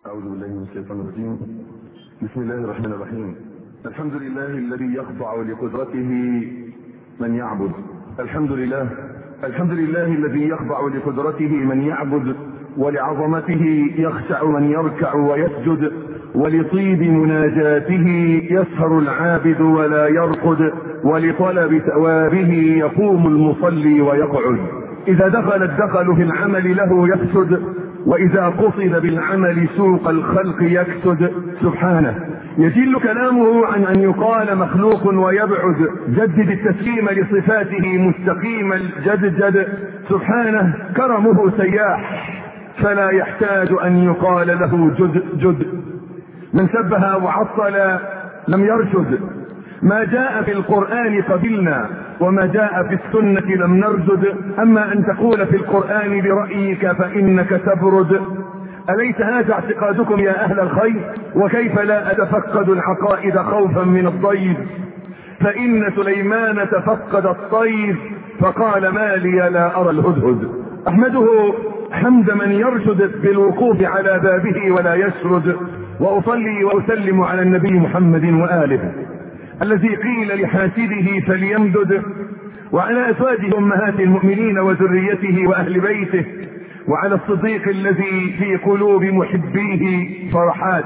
أعوذ بالله من الشيطان الرجيم بسم الله الرحمن الرحيم الحمد لله الذي يخضع لقدرته من يعبد الحمد لله الحمد لله الذي يخضع لقدرته من يعبد ولعظمته يخشع من يركع ويسجد ولطيب مناجاته يسهر العابد ولا يرقد ولطلب ثوابه يقوم المصلي ويقعد إذا دخل الدخل في العمل له يفسد وإذا قصد بالعمل سوق الخلق يكسد سبحانه يجل كلامه عن أن يقال مخلوق ويبعد جدد التسليم لصفاته مستقيم الجدجد سبحانه كرمه سياح فلا يحتاج أن يقال له جد جد من سبها وعطل لم يرشد ما جاء في القرآن قبلنا وما جاء في السنة لم نرشد أما أن تقول في القرآن برأيك فإنك تبرد أليس هذا اعتقادكم يا أهل الخير وكيف لا أتفقد العقائد خوفا من الضيف فإن سليمان تفقد الطير فقال ما لي لا أرى الهدهد أحمده حمد من يرشد بالوقوف على بابه ولا يسرد وأصلي وأسلم على النبي محمد وآله الذي قيل لحاسده فليمدد وعلى أزواجه أمهات المؤمنين وذريته وأهل بيته وعلى الصديق الذي في قلوب محبيه فرحات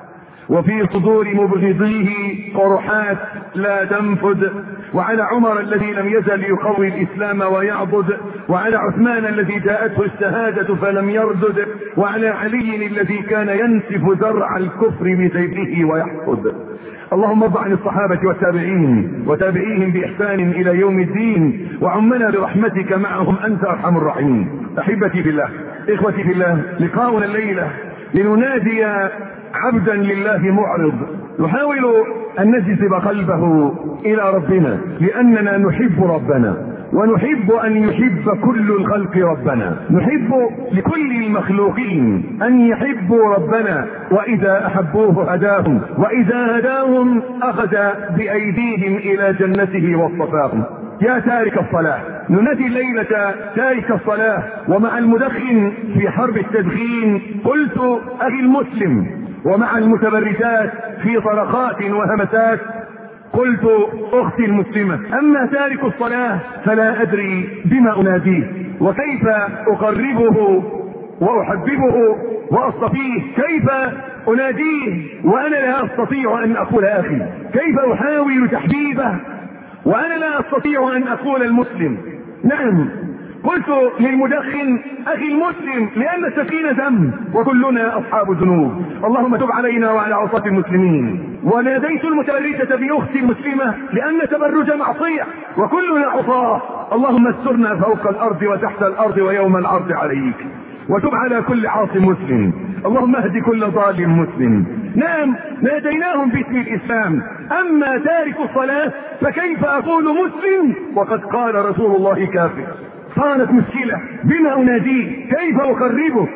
وفي صدور مبغضيه قرحات لا تنفد وعلى عمر الذي لم يزل يقوي الاسلام ويعبد وعلى عثمان الذي جاءته الشهاده فلم يردد وعلى علي الذي كان ينسف زرع الكفر بسيفه ويحصد اللهم ارض عن الصحابة والتابعين وتابعيهم بإحسان إلى يوم الدين وعمنا برحمتك معهم أنت أرحم الراحمين أحبتي في الله إخوتي في الله لقاؤنا الليلة لننادي عبدا لله معرض نحاول أن نجذب قلبه إلى ربنا لأننا نحب ربنا ونحب ان يحب كل الخلق ربنا نحب لكل المخلوقين ان يحبوا ربنا واذا احبوه هداهم واذا هداهم اخذ بايديهم الى جنته واصطفاهم يا تارك الصلاة ننادي الليلة تارك الصلاة ومع المدخن في حرب التدخين قلت أخي المسلم ومع المتبرجات في طرقات وهمسات قلت اختي المسلمة اما تارك الصلاة فلا ادري بما اناديه وكيف اقربه واحببه واصطفيه كيف اناديه وانا لا استطيع ان اقول اخي كيف احاول تحبيبه وانا لا استطيع ان اقول المسلم نعم قلت للمدخن اخي المسلم لان السكينة ذنب وكلنا اصحاب ذنوب اللهم تب علينا وعلى عصاة المسلمين وناديت المتبرجة باختي المسلمة لان تبرج معصية وكلنا عصاة اللهم استرنا فوق الارض وتحت الارض ويوم العرض عليك وتب على كل عاص مسلم اللهم اهد كل ظالم مسلم نعم ناديناهم باسم الاسلام اما تارك الصلاة فكيف اقول مسلم وقد قال رسول الله كافر صارت مشكلة بما اناديه كيف اقربك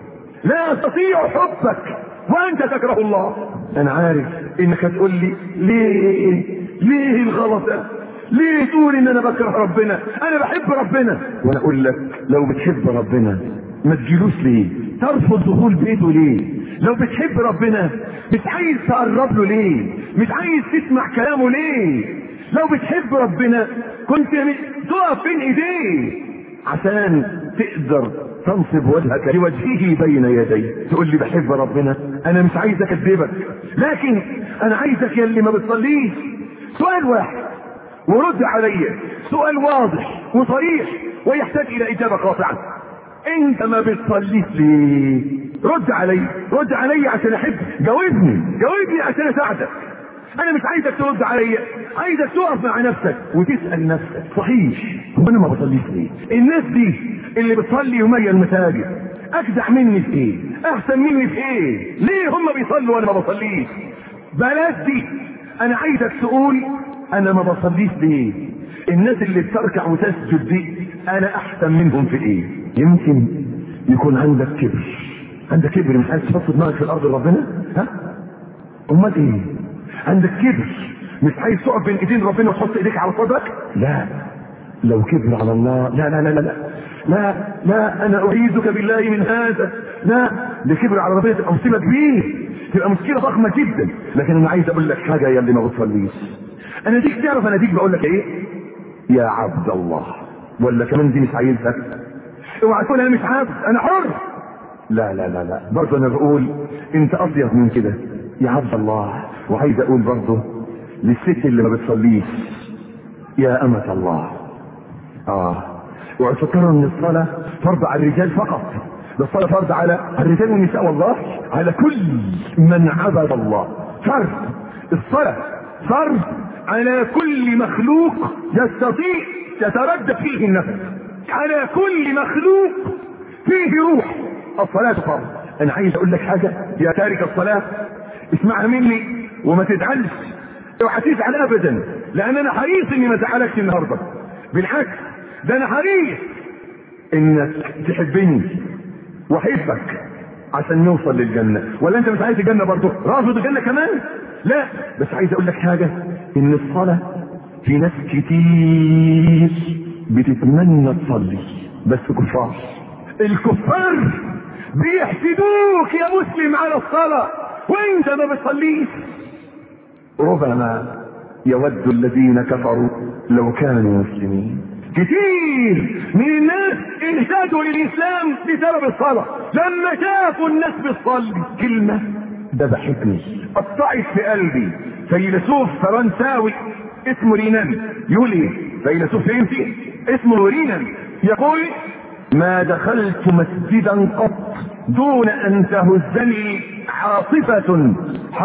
لا استطيع حبك وانت تكره الله انا عارف انك تقول لي ليه ليه الغلط ليه تقول ان انا بكره ربنا انا بحب ربنا وانا اقول لك لو بتحب ربنا ما تجيلوش ليه ترفض دخول بيته ليه لو بتحب ربنا مش عايز تقرب له ليه مش عايز تسمع كلامه ليه لو بتحب ربنا كنت تقف بين ايديه عشان تقدر تنصب وجهك لوجهه بين يديه تقول لي بحب ربنا انا مش عايز اكذبك لكن انا عايزك يا اللي ما بتصليش سؤال واحد ورد علي سؤال واضح وصريح ويحتاج الى اجابه قاطعه انت ما بتصليش ليه رد علي رد علي عشان احب جاوبني جاوبني عشان اساعدك انا مش عايزك ترد عليا عايزك تقف مع نفسك وتسال نفسك صحيح هو انا ما بصليش ليه الناس دي اللي بتصلي يوميا المساجد اجدع مني في ايه احسن مني في ايه ليه هم بيصلوا وانا ما بصليش بلاش دي انا عايزك تقول انا ما بصليش ليه الناس اللي بتركع وتسجد دي انا احسن منهم في ايه يمكن يكون عندك كبر عندك كبر مش عايز تحط دماغك في الارض ربنا ها امال ايه عندك كبر مش عايز تقف بين ايدين ربنا وتحط ايديك على صدرك لا لو كبر على الله لا لا لا لا لا لا, لا انا اعيذك بالله من هذا لا اللي كبر على العربيه تبقى مصيبه كبيره تبقى مشكله ضخمه جدا لكن انا عايز اقول لك حاجه يا اللي ما بتصليش انا ديك تعرف انا ديك بقول لك ايه يا عبد الله ولا كمان دي مش عايزها اوعى تقول انا مش عبد انا حر لا لا لا لا برضه انا بقول انت اطيب من كده يا عبد الله وعايز اقول برضه للست اللي ما بتصليش يا أمة الله اه واعتبروا ان الصلاة فرض على الرجال فقط ده الصلاة فرض على الرجال والنساء والله على كل من عبد الله فرض الصلاة فرض على كل مخلوق يستطيع يتردد فيه النفس على كل مخلوق فيه روح الصلاة فرض انا عايز اقول لك حاجة يا تارك الصلاة اسمعها مني وما تزعلش اوعى تزعل ابدا لان انا حريص اني ما ازعلكش النهارده بالعكس ده انا حريص انك تحبني واحبك عشان نوصل للجنه ولا انت مش عايز الجنه برضه رافض الجنه كمان لا بس عايز اقول لك حاجه ان الصلاه في ناس كتير بتتمنى تصلي بس كفار الكفار بيحسدوك يا مسلم على الصلاه وانت ما بتصليش ربما يود الذين كفروا لو كانوا مسلمين كتير من الناس اهتدوا للاسلام بسبب الصلاه لما شافوا الناس بتصلي كلمه ذبحتني قطعت في قلبي فيلسوف فرنساوي اسمه رينان يقول ايه فيلسوف فرنسي اسمه رينان يقول ما دخلت مسجدا قط دون ان تهزني عاصفة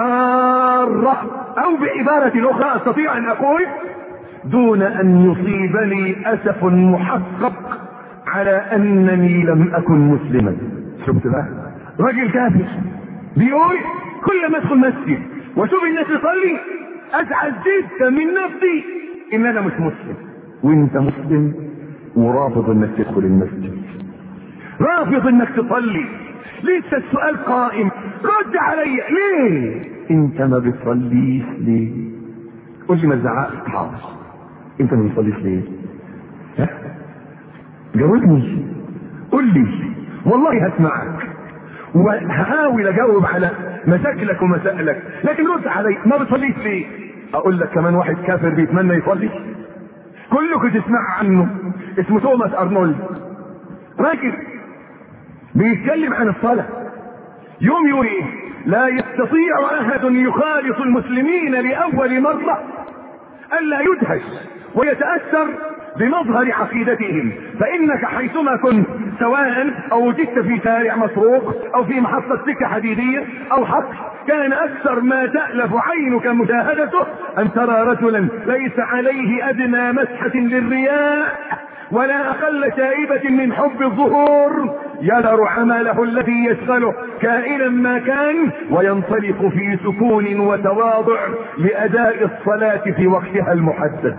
حارة او بعبارة اخرى استطيع ان اقول دون ان يصيبني اسف محقق على انني لم اكن مسلما شفت بقى راجل كافر بيقول كل ما ادخل مسجد واشوف الناس تصلي ازعل جدا من نفسي ان انا مش مسلم وانت مسلم ورافض انك تدخل المسجد رافض انك تصلي لسه السؤال قائم رد علي ليه انت ما بتصليش ليه قول لي ما تزعقش حاضر انت ما بتصليش ليه ها جاوبني قول لي والله هسمعك وهحاول اجاوب على مشاكلك ومسائلك لكن رد علي ما بتصليش ليه اقول لك كمان واحد كافر بيتمنى يصلي كلكم تسمع عنه اسمه توماس ارنولد راجل بيتكلم عن الصلاة يوم يقول ايه لا يستطيع احد يخالط المسلمين لاول مرة الا يدهش ويتأثر بمظهر عقيدتهم فانك حيثما كنت سواء او وجدت في شارع مسروق او في محطة سكة حديدية او حق كان اكثر ما تألف عينك مشاهدته ان ترى رجلا ليس عليه ادنى مسحة للرياء ولا اقل شائبة من حب الظهور يذر عمله الذي يشغله كائنا ما كان وينطلق في سكون وتواضع لاداء الصلاة في وقتها المحدد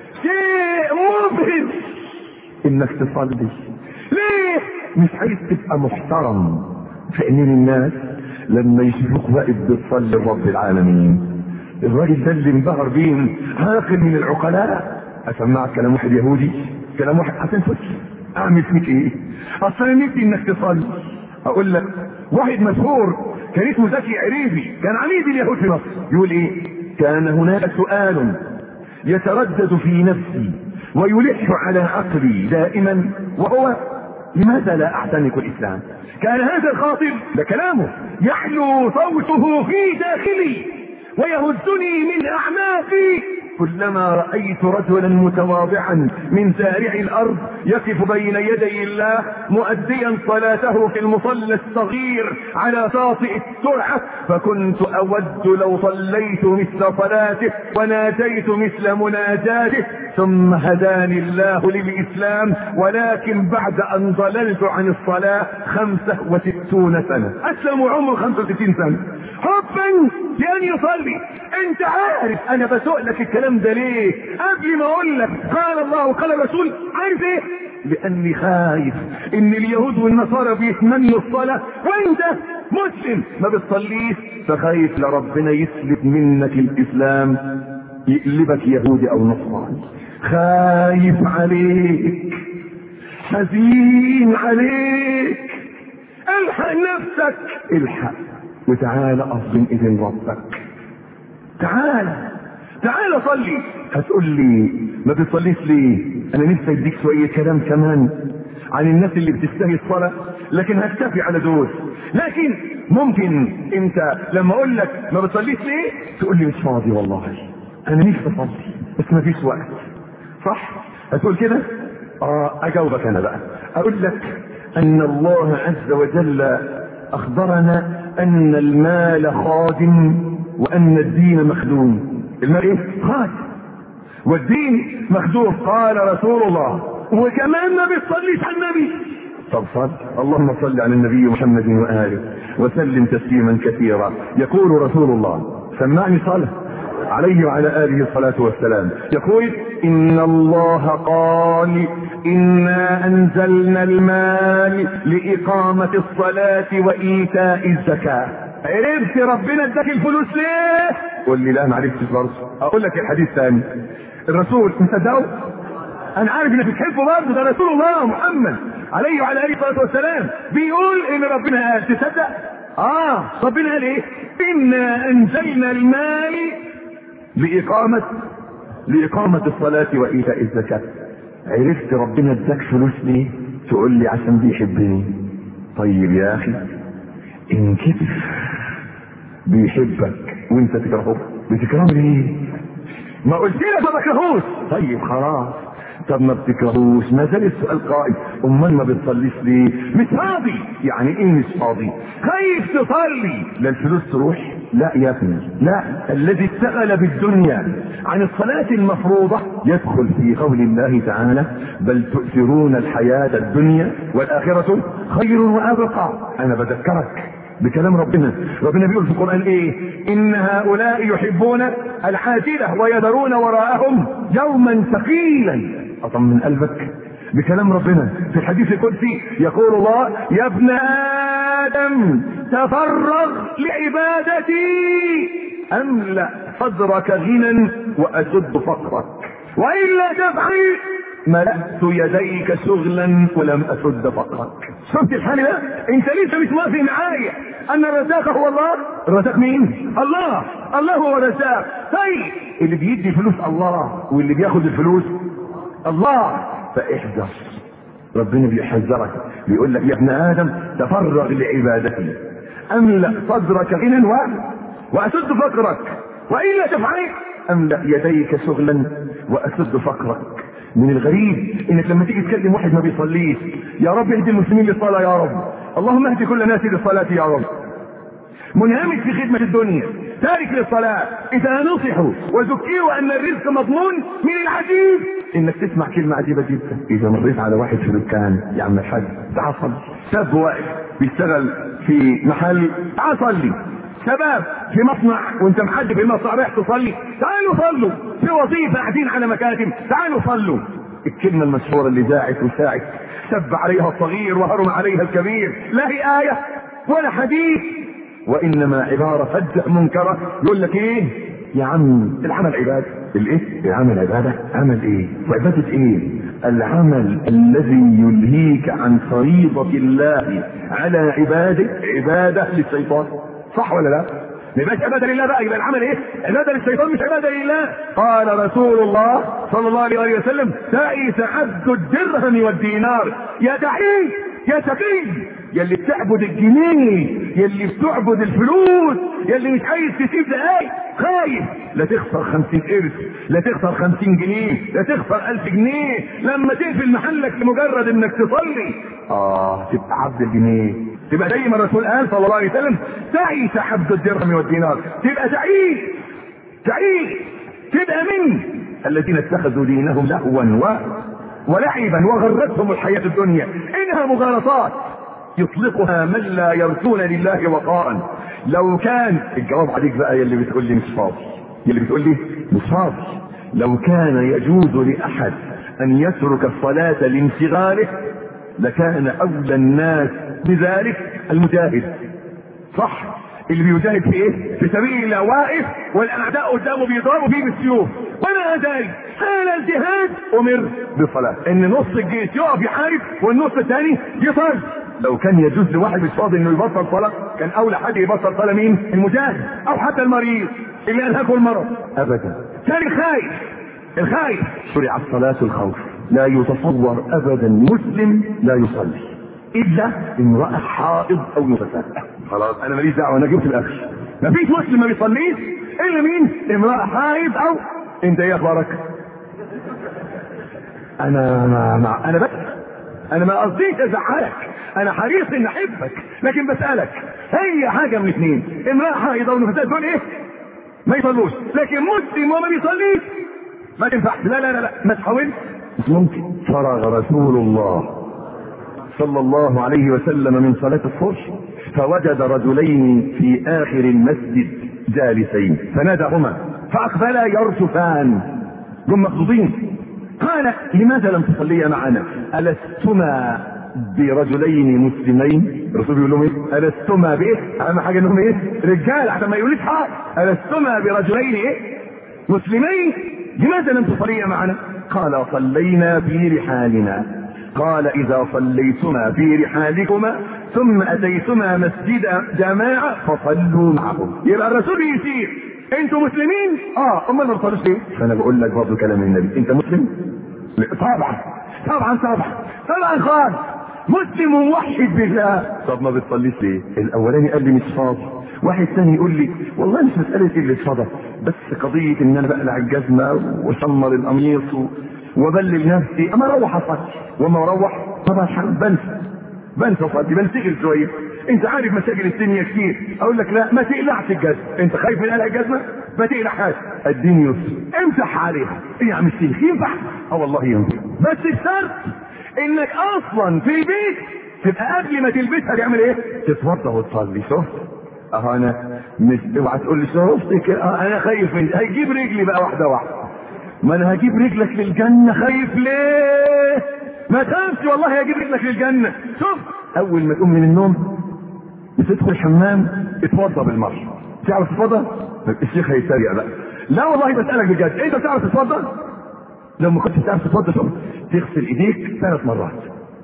شيء مبهج انك تصلي ليه مش عايز تبقى محترم في عينين الناس لما يشوفوك واقف بتصلي لرب العالمين الراجل ده اللي انبهر بيه عاقل من العقلاء اسمعك كلام واحد يهودي كلام واحد هتنفس اعمل فيك ايه اصل انا نفسي انك تصلي اقول لك واحد مشهور كان اسمه زكي عريفي كان عميد اليهود في مصر يقول ايه كان هناك سؤال يتردد في نفسي ويلح على عقلي دائما وهو لماذا لا اعتنق الاسلام كان هذا الخاطب ده كلامه يحلو صوته في داخلي ويهزني من اعماقي كلما رأيت رجلا متواضعا من زارع الأرض يقف بين يدي الله مؤديا صلاته في المصلى الصغير على شاطئ السرعة فكنت أود لو صليت مثل صلاته وناديت مثل مناجاته ثم هداني الله للإسلام ولكن بعد أن ضللت عن الصلاة خمسة وستون سنة أسلم عمره خمسة وستين سنة حبا لأن يصلي أنت عارف أنا بسؤلك الكلام ده ليه قبل ما أقول لك قال الله وقال الرسول عارف إيه لأني خايف إن اليهود والنصارى بيتمنوا الصلاة وأنت مسلم ما بتصليش فخايف لربنا يسلب منك الإسلام يقلبك يهودي أو نصراني خايف عليك حزين عليك الحق نفسك الحق وتعالى اظلم اذن ربك تعالى تعالى صلي هتقول لي ما بتصليش ليه انا نفسي اديك شويه كلام كمان عن الناس اللي بتستهي الصلاه لكن هكتفي على دول لكن ممكن انت لما اقول لك ما بتصليش ليه تقول لي مش فاضي والله انا نفسي اصلي بس ما فيش وقت صح هتقول كده اه اجاوبك انا بقى اقول لك ان الله عز وجل اخبرنا ان المال خادم وان الدين مخدوم المال ايه خادم والدين مخدوم قال رسول الله وكمان ما بتصليش على النبي طب صل اللهم صل على النبي محمد واله وسلم تسليما كثيرا يقول رسول الله سمعني صلاه عليه وعلى اله الصلاه والسلام يقول ان الله قال انا انزلنا المال لاقامه الصلاه وايتاء الزكاه عرفت ربنا اداك الفلوس ليه قول لي لا ما عرفتش برضه اقول لك الحديث ثاني الرسول مصدقه انا عارف انك بتحبه برضه ده رسول الله محمد عليه وعلى اله الصلاه والسلام بيقول ان ربنا قال تصدق اه ربنا قال ايه انا انزلنا المال لاقامه لاقامه الصلاه وايتاء الزكاه عرفت ربنا اداك فلوس ليه تقول لي عشان بيحبني طيب يا اخي ان كتف بيحبك وانت تكرهه بتكرهه ليه ما قلت لك ما بكرهوش طيب خلاص طب ما بتكرهوش ما زال السؤال قائم امال ما بتصليش ليه مش فاضي يعني ايه مش فاضي خايف تصلي لا الفلوس تروح لا يا ابني لا الذي اشتغل بالدنيا عن الصلاة المفروضة يدخل في قول الله تعالى بل تؤثرون الحياة الدنيا والآخرة خير وأبقى أنا بذكرك بكلام ربنا ربنا بيقول في القرآن ايه ان هؤلاء يحبون العاجلة ويذرون وراءهم يوما ثقيلا اطمن قلبك بكلام ربنا في الحديث القدسي يقول الله يا ابن ادم تفرغ لعبادتي املا صدرك غنى واسد فقرك والا تفعل ملأت يديك شغلا ولم أسد فقرك شفت الحال ده انت لسه مش واقف معايا ان الرزاق هو الله الرزاق مين الله الله هو الرزاق طيب اللي بيدي فلوس الله واللي بياخد الفلوس الله فاحذر ربنا بيحذرك بيقول لك يا ابن ادم تفرغ لعبادتي املا صدرك غنى و... واسد فقرك والا تفعل املا يديك شغلا واسد فقرك من الغريب انك لما تيجي تكلم واحد ما بيصليش يا رب اهدي المسلمين للصلاه يا رب اللهم اهدي كل الناس للصلاه يا رب منهمك في خدمة الدنيا تارك للصلاة إذا نصحوا وذكروا أن الرزق مضمون من العجيب إنك تسمع كلمة عجيبة جدا إذا مريت على واحد في دكان يا عم الحاج تعال صلي شاب واقف بيشتغل في محل تعال صلي شباب في مصنع وانت محد في المصنع رايح تصلي تعالوا صلوا في وظيفه قاعدين على مكاتب تعالوا صلوا الكلمه المشهوره اللي ذاعت وساعت سب عليها الصغير وهرم عليها الكبير لا هي ايه ولا حديث وانما عباره فجأة منكره يقول لك ايه يا عم العمل عباده الايه العمل عباده عمل ايه وعباده ايه العمل الذي يلهيك عن فريضه الله على عباده عباده للشيطان صح ولا لا؟ ما يبقاش عباده لله بقى يبقى العمل ايه؟ عباده للشيطان مش عباده لله. قال رسول الله صلى الله عليه وسلم: تعيس عبد الدرهم والدينار يا تعيس يا تقي يا اللي بتعبد الجنيه يا اللي بتعبد الفلوس يا اللي مش عايز تسيب دقايق خايف لا تخسر خمسين قرش لا تخسر خمسين جنيه لا تخسر ألف جنيه لما تقفل محلك لمجرد انك تصلي اه تبقى عبد الجنيه تبقى زي ما الرسول قال صلى الله عليه وسلم تعيس عبد الدرهم والدينار تبقى تعيس تعيس تبقى من الذين اتخذوا دينهم لهوا و ولعبا وغرتهم الحياة الدنيا إنها مغالطات يطلقها من لا يرجون لله وقارا لو كان الجواب عليك بقى يلي بتقول لي مش فاضي يلي بتقول لي مش فاضي لو كان يجوز لأحد أن يترك الصلاة لانشغاله لكان أولى الناس بذلك المجاهد صح اللي بيجاهد في ايه؟ في سبيل الله واقف والاعداء قدامه بيضربوا فيه بالسيوف وما ذلك حال الجهاد امر بالصلاه ان نص الجيش يقف يحارب والنص الثاني يصلي لو كان يجوز لواحد مش فاضي انه يبطل صلاه كان اولى حد يبطل صلاه مين المجاهد او حتى المريض اللي انهكه المرض ابدا كان الخايف الخايف شرعت صلاه الخوف لا يتصور ابدا مسلم لا يصلي الا امراه حائض او نفساء خلاص انا ماليش دعوه انا جبت الاخر مفيش مسلم ما بيصليش الا مين امراه حائض او انت ايه اخبارك انا ما, ما انا بس انا ما قصديش ازعلك انا حريص ان احبك لكن بسالك هي حاجه من اثنين امراه حائض او نفساء دول ايه ما يصلوش لكن مسلم وما بيصليش ما تنفعش لا لا لا, لا. ما تحاولش مش ممكن فرغ رسول الله صلى الله عليه وسلم من صلاة الصبح فوجد رجلين في آخر المسجد جالسين فناداهما فأقبلا يرجفان هم مخضوضين قال لماذا لم تصليا معنا ألستما برجلين مسلمين الرسول بيقول لهم ايه ألستما بايه اهم حاجه انهم ايه رجال عشان ما يقولوش حاجه ألستما برجلين ايه مسلمين لماذا لم تصليا معنا قال صلينا في رحالنا قال اذا صليتما في رحالكما ثم اتيتما مسجد جماعه فصلوا معهم يبقى الرسول يسير انتوا مسلمين اه امال ما بتصلوش ليه فانا بقول لك برضه كلام النبي انت مسلم طبعا طبعا طبعا طبعا خالص مسلم وموحد بالله طب ما بتصليش ليه الاولاني قال لي مش فاضي واحد ثاني يقول لي والله مش مسألة اللي فضى بس قضية ان انا بقلع الجزمة واشمر القميص و... وبلل نفسي اما اروح اصلي وما اروح طبعا بنسى بنسى اصلي بنشغل شوية انت عارف مشاكل الدنيا كتير اقول لك لا ما تقلعش الجزمة انت خايف من قلع الجزمة ما تقلعهاش الدين يسر امسح عليها ايه يا عم الشيخ ينفع اه والله ينفع بس الشرط انك اصلا في البيت تبقى قبل ما تلبسها تعمل ايه تتوضا وتصلي شفت اه انا مش اوعى تقول لي شفت كده اه انا خايف من هيجيب رجلي بقى واحده واحده ما انا هجيب رجلك للجنه خايف ليه ما تخافش والله هجيب رجلك للجنه شوف اول ما تقوم من النوم بتدخل الحمام اتوضى بالمره تعرف تتوضى الشيخ هيتريق بقى لا والله بسالك بجد انت بتعرف تتوضى لو ما كنتش تعرف تتوضى شوف تغسل ايديك ثلاث مرات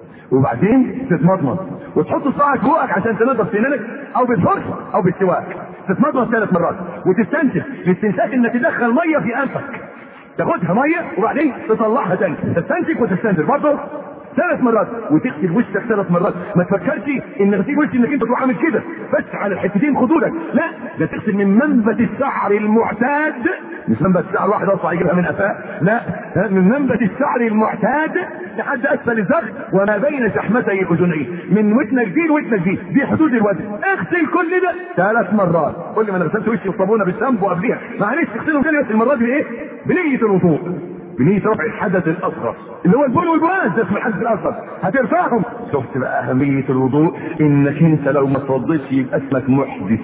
وبعدين تتمضمض وتحط صباعك فوقك عشان تنظف سنانك او بالفرشه او بالسواك تتمضمض ثلاث مرات وتستنشق الاستنشاق انك تدخل ميه في انفك تاخدها ميه وبعدين تطلعها تاني تستنشق وتستنشق برضه ثلاث مرات وتغسل وشك ثلاث مرات ما تفكرش ان غسيل وش انك انت تروح عامل كده بس على الحتتين خدودك لا ده تغسل من منبت الشعر المعتاد مش منبت الشعر واحد اصلا يجيبها من قفاه لا من منبت الشعر المعتاد لحد اسفل الزخ وما بين شحمتي الاذنين من ودنك دي لودنك دي دي حدود الوزن اغسل كل ده ثلاث مرات قول لي ما انا غسلت وشي والصابونه بالشامبو قبليها معلش اغسلهم تاني بس المره دي بايه؟ بنيه الوضوء بنية رفع الحدث الأصغر اللي هو البول والبراز ده اسمه الحدث الأصغر هترفعهم شفت بقى أهمية الوضوء إنك أنت لو ما توضيتش يبقى اسمك محدث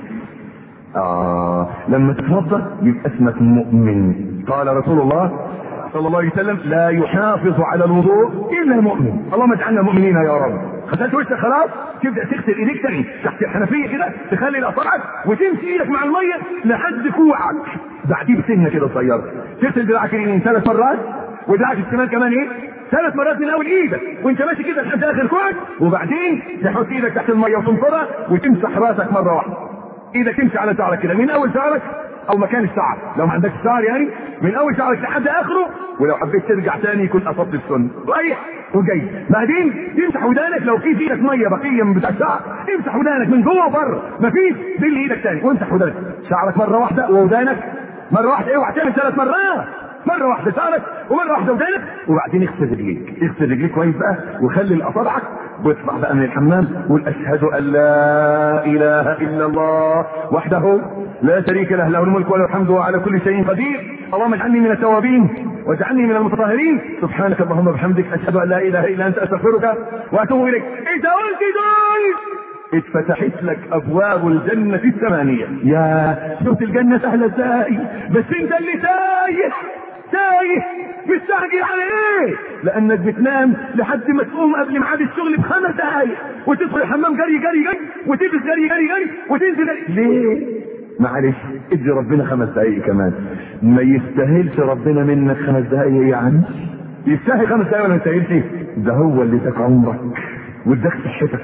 آه لما تتوضا يبقى اسمك مؤمن قال رسول الله صلى الله عليه وسلم لا يحافظ على الوضوء الا المؤمن اللهم اجعلنا مؤمنين يا رب غسلت وشك خلاص تبدا تغسل ايديك تاني تحت الحنفيه كده تخلي الاصابع وتمشي ايدك مع الميه لحد كوعك بعديه بسنه كده صغيره تغسل دراعك اليمين ثلاث مرات ودراعك الشمال كمان ايه ثلاث مرات من اول ايدك وانت ماشي كده لحد اخر كوعك وبعدين تحط ايدك تحت الميه وتنطرها وتمسح راسك مره واحده ايدك تمشي على شعرك كده من اول شعرك او مكان الشعر لو ما عندكش شعر يعني من اول شعرك لحد اخره ولو حبيت ترجع تاني يكون اصبت السنه رايح وجاي بعدين تمسح ودانك لو في في ايدك ميه بقيه من بتاع الشعر امسح ودانك من جوه وبره مفيش بل ايدك تاني وامسح ودانك شعرك مره واحده وودانك مره واحده اوعى تعمل ثلاث مرات مرة واحدة شعرك ومرة واحدة ودانك وبعدين اغسل رجليك اغسل رجليك كويس بقى وخلي اصابعك واطلع بقى من الحمام قول اشهد ان لا اله الا الله وحده لا شريك له له الملك وله الحمد وعلى كل شيء قدير اللهم اجعلني من التوابين واجعلني من المتطهرين سبحانك اللهم وبحمدك اشهد ان لا اله الا انت استغفرك واتوب اليك اذا قلت دول اتفتحت لك ابواب الجنة الثمانية يا شفت الجنة سهلة ازاي بس انت اللي تايه تايه مستعجل على ايه لانك بتنام لحد ما تقوم قبل ميعاد الشغل بخمس دقايق وتدخل الحمام جري جري جري وتلبس جري جري جري وتنزل جري. ليه معلش ادي ربنا خمس دقايق كمان ما يستاهلش ربنا منك خمس دقايق يا عم يستاهل خمس دقايق ولا ما يستاهلش ده هو اللي اداك عمرك واداك صحتك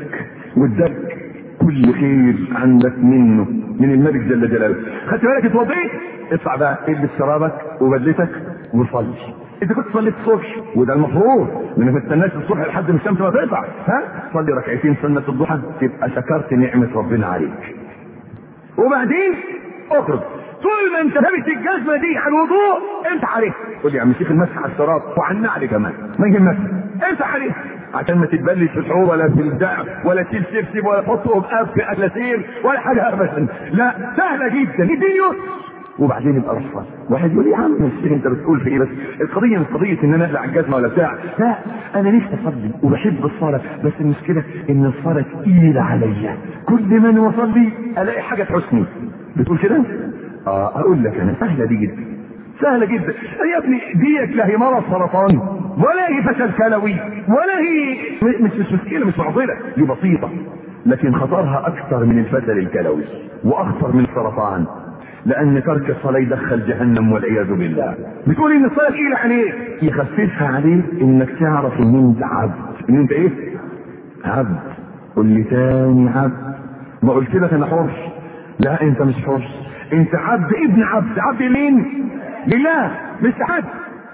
واداك كل خير عندك منه من الملك جل جلاله خدت بالك اتوضيت اطلع بقى البس شرابك وبدلتك وصلي انت كنت صليت الصبح وده المفروض لانك ما تستناش الصبح لحد ما الشمس ما تطلع ها صلي ركعتين سنه الضحى تبقى شكرت نعمه ربنا عليك وبعدين اخرج طول ما انت لابس الجزمه دي على الوضوء انت عليها قول لي يا عم شيخ المسح على الشراب وعلى النعل كمان ما يهمك انت عليها عشان ما تتبلش في الحوض ولا في البتاع ولا تشيل شبشب ولا تحطه بقاب في اجلسين ولا حاجه ابدا لا سهله جدا الدنيا وبعدين يبقى رفض واحد يقول يا عم الشيخ انت بتقول في ايه بس القضيه مش قضيه ان انا اقلع الجزمه ولا بتاع لا انا نفسي اصلي وبحب الصلاه بس المشكله ان الصلاه تقيله عليا كل ما انا اصلي الاقي حاجه تحسني بتقول كده؟ اه اقول لك انا سهله دي جدا سهله جدا يا ابني ديك لا هي مرض سرطان ولا هي فشل كلوي ولا هي مش مش مشكله مش معضله دي بسيطه لكن خطرها اكثر من الفشل الكلوي واخطر من السرطان لان ترك الصلاه يدخل جهنم والعياذ بالله بتقول ان الصلاه تقيله عليك يخففها عليك انك تعرف ان انت عبد ان انت ايه عبد قول لي تاني عبد ما قلت لك انا حر لا انت مش حر انت عبد ابن عبد عبد مين لله مش عبد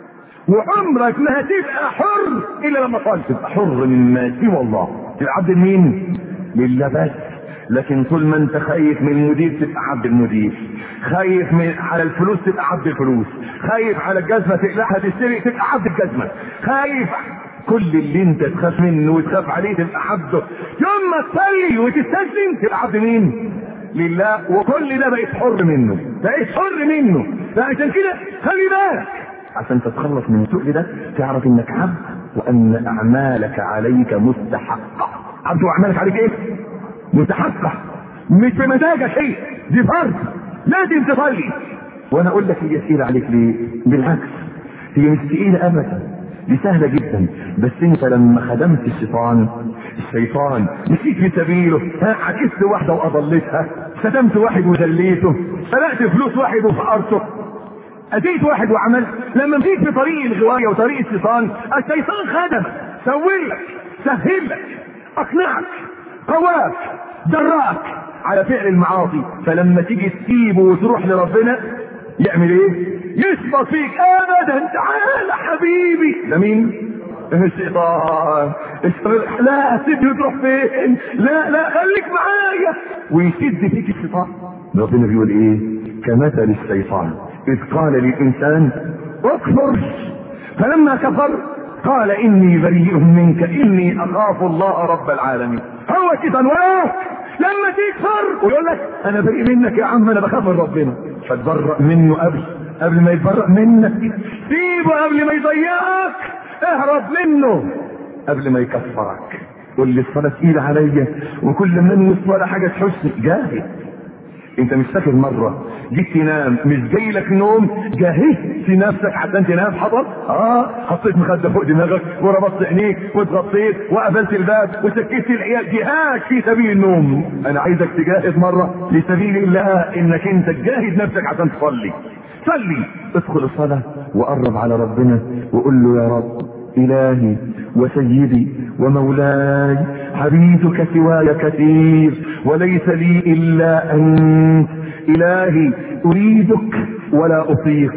وعمرك ما هتبقى حر الا لما تصلي تبقى حر مما سوى الله تبقى عبد مين لله بس لكن طول ما انت خايف من المدير تبقى عبد المدير خايف من على الفلوس تبقى عبد الفلوس خايف على الجزمه تقلعها تشتري تبقى عبد الجزمه خايف كل اللي انت تخاف منه وتخاف عليه تبقى عبده يوم ما تصلي وتستسلم تبقى عبد مين لله وكل ده بقيت حر منه بقيت حر منه فعشان كده خلي بالك عشان تتخلص من السوء ده تعرف انك عبد وان اعمالك عليك مستحقه عبد واعمالك عليك ايه مستحقه مش بمزاجك هي دي فرض لازم تصلي وانا اقول لك هي تقيله عليك ليه بالعكس هي مش تقيله ابدا دي سهلة جدا بس انت لما خدمت الشيطان الشيطان مشيت في سبيله ها عكست واحدة واضلتها شتمت واحد وذليته سرقت فلوس واحد وفقرته اتيت واحد وعملت لما مشيت في طريق الغواية وطريق الشيطان الشيطان خدمك سوي لك سهل لك اقنعك قواك جراك على فعل المعاصي فلما تيجي تسيبه وتروح لربنا يعمل ايه يثبت فيك ابدا تعال حبيبي ده مين الشيطان لا سيبني تروح فين لا لا خليك معايا ويشد فيك الشيطان ربنا بيقول ايه كمثل الشيطان اذ قال للانسان اكفر فلما كفر قال اني بريء منك اني اخاف الله رب العالمين هو الشيطان وراك لما تكفر ويقول لك انا بريء منك يا عم انا بخاف من ربنا فتبرأ منه قبل قبل ما يتبرأ منك سيبه قبل ما يضيعك اهرب منه قبل ما يكفرك قول لي الصلاة تقيلة عليا وكل ما انوي الصلاة حاجة تحسني جاهد انت مش فاكر مرة جيت تنام مش جاي لك نوم جهزت نفسك عشان تنام حضر اه حطيت مخدة فوق دماغك وربطت عينيك واتغطيت وقفلت الباب وسكت العيال جهاد في سبيل النوم انا عايزك تجاهد مرة لسبيل الله انك انت تجاهد نفسك عشان تصلي صلي ادخل الصلاة وقرب على ربنا وقول له يا رب إلهي وسيدي ومولاي حبيبك سواي كثير وليس لي إلا أنت إلهي أريدك ولا أطيق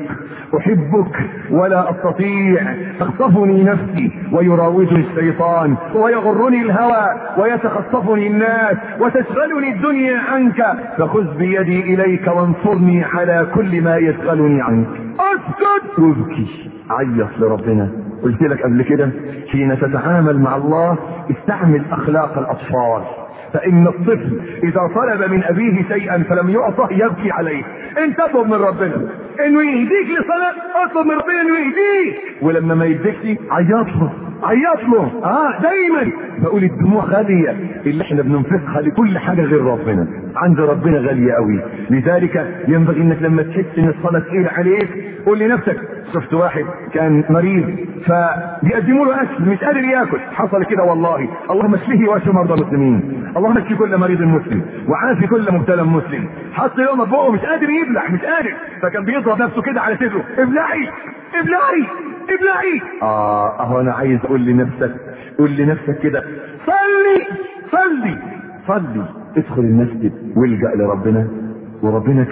أحبك ولا أستطيع تخطفني نفسي ويراودني الشيطان ويغرني الهوى ويتخطفني الناس وتشغلني الدنيا عنك فخذ بيدي إليك وانصرني على كل ما يشغلني عنك أسكت وابكي عيط لربنا قلت لك قبل كده حين تتعامل مع الله استعمل أخلاق الأطفال فإن الطفل إذا طلب من أبيه شيئا فلم يعطه يبكي عليه أنت اطلب من ربنا إنه يهديك لصلاة اطلب من ربنا إنه يهديك ولما ما يديكش عيط له عيط له اه دايما بقول الدموع غالية اللي احنا بننفقها لكل حاجة غير ربنا عند ربنا غالية قوي لذلك ينبغي انك لما تحس ان الصلاة تقيلة عليك قول لنفسك شفت واحد كان مريض فبيقدموا له اكل مش قادر ياكل حصل كده والله اللهم اشفيه واشف مرضى المسلمين اللهم اشفي كل مريض مسلم وعافي كل مبتلى مسلم حط يوم بقه مش قادر يبلع مش قادر فكان بيضرب نفسه كده على صدره ابلعي ابلعي ابلعي اه اهو انا عايز اقول لنفسك قول لنفسك كده صلي صلي صلي ادخل المسجد والجأ لربنا وربنا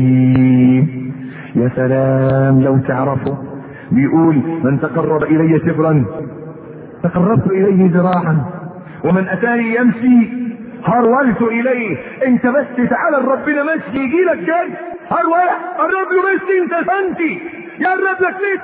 كريم يا سلام لو تعرفوا بيقول من تقرب الي شبرا تقربت اليه ذراعا ومن اتاني يمشي هرولت اليه انت بس تعالى لربنا مشي يجي لك جد هرول قرب له مشي انت فانتي يقرب لك ليه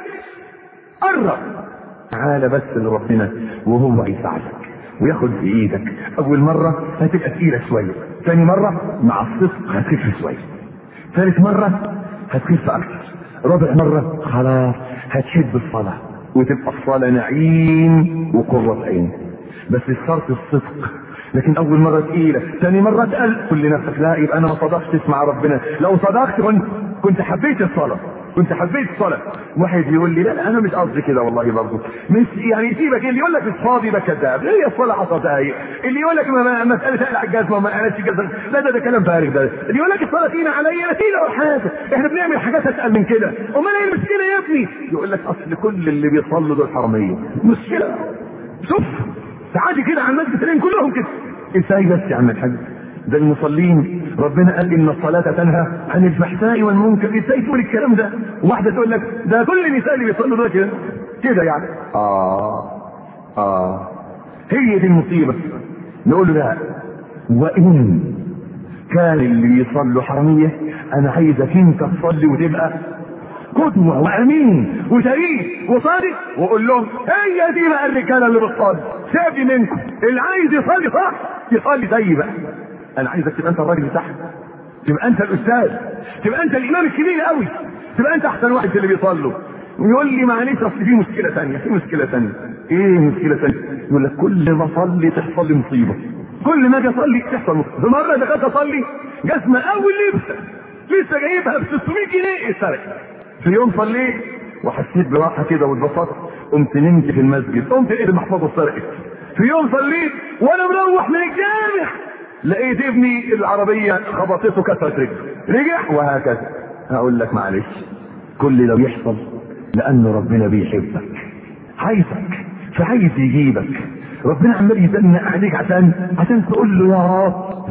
قرب تعالى بس لربنا وهو يساعدك وياخد بايدك اول مرة هتبقى تقيلة شوية ثاني مرة مع الصدق هتخف شوية ثالث مرة هتخف اكتر رابع مرة خلاص هتشد الصلاة وتبقى الصلاة نعيم وقرة عين بس الشرط الصدق لكن اول مرة تقيلة ثاني مرة تقل قل لنفسك لا يبقى انا ما صدقتش مع ربنا لو صدقت كنت كنت حبيت الصلاة كنت حبيت الصلاة واحد يقول لي لا, لا انا مش قصدي كده والله برضه مش يعني سيبك اللي يقول لك مش فاضي ده كذاب هي الصلاة 10 دقايق اللي يقول لك ما مسألة اقلع الجزمة ما قالتش الجزمة لا ده ده كلام فارغ ده اللي يقول لك الصلاة تقيلة عليا تقيلة وحاجة احنا بنعمل حاجات اتقل من كده امال ايه المشكلة يا ابني يقول لك اصل كل اللي بيصلوا دول حرامية مشكلة شوف تعالي كده على المسجد تلاقيهم كلهم كده ازاي بس يا عم الحاج ده المصلين ربنا قال ان الصلاة تنهى عن الفحشاء والمنكر ازاي تقول الكلام ده واحدة تقول لك ده كل النساء اللي بيصلوا دول كده كده يعني اه اه هي دي المصيبة نقول له لا وان كان اللي بيصلوا حرامية انا عايزك انت تصلي وتبقى قدوة وامين وشريف وصادق وقول لهم هي دي بقى الرجاله اللي بتصلي سيبني منكم اللي عايز يصلي صح يصلي زيي بقى انا عايزك تبقى انت الراجل بتاعك تبقى انت الاستاذ تبقى انت الامام الكبير قوي تبقى انت احسن واحد في اللي بيصلوا ويقول لي معلش اصل في مشكله ثانيه في مشكله ثانيه ايه مشكله ثانيه يقول لك كل ما اصلي تحصل لي مصيبه كل ما اجي اصلي تحصل مصيبه في مره دخلت اصلي جزمه اول لبسه لسه جايبها ب 600 جنيه اتسرقت في يوم صليت وحسيت براحه كده واتبسطت قمت نمت في المسجد قمت لقيت المحفظه اتسرقت في يوم صليت وانا مروح من الجامع لقيت ابني العربيه خبطته كسرت رجله رجع وهكذا هقول لك معلش كل ده بيحصل لان ربنا بيحبك عايزك فعايز يجيبك ربنا عمال يزنق عليك عشان عشان تقول له يا رب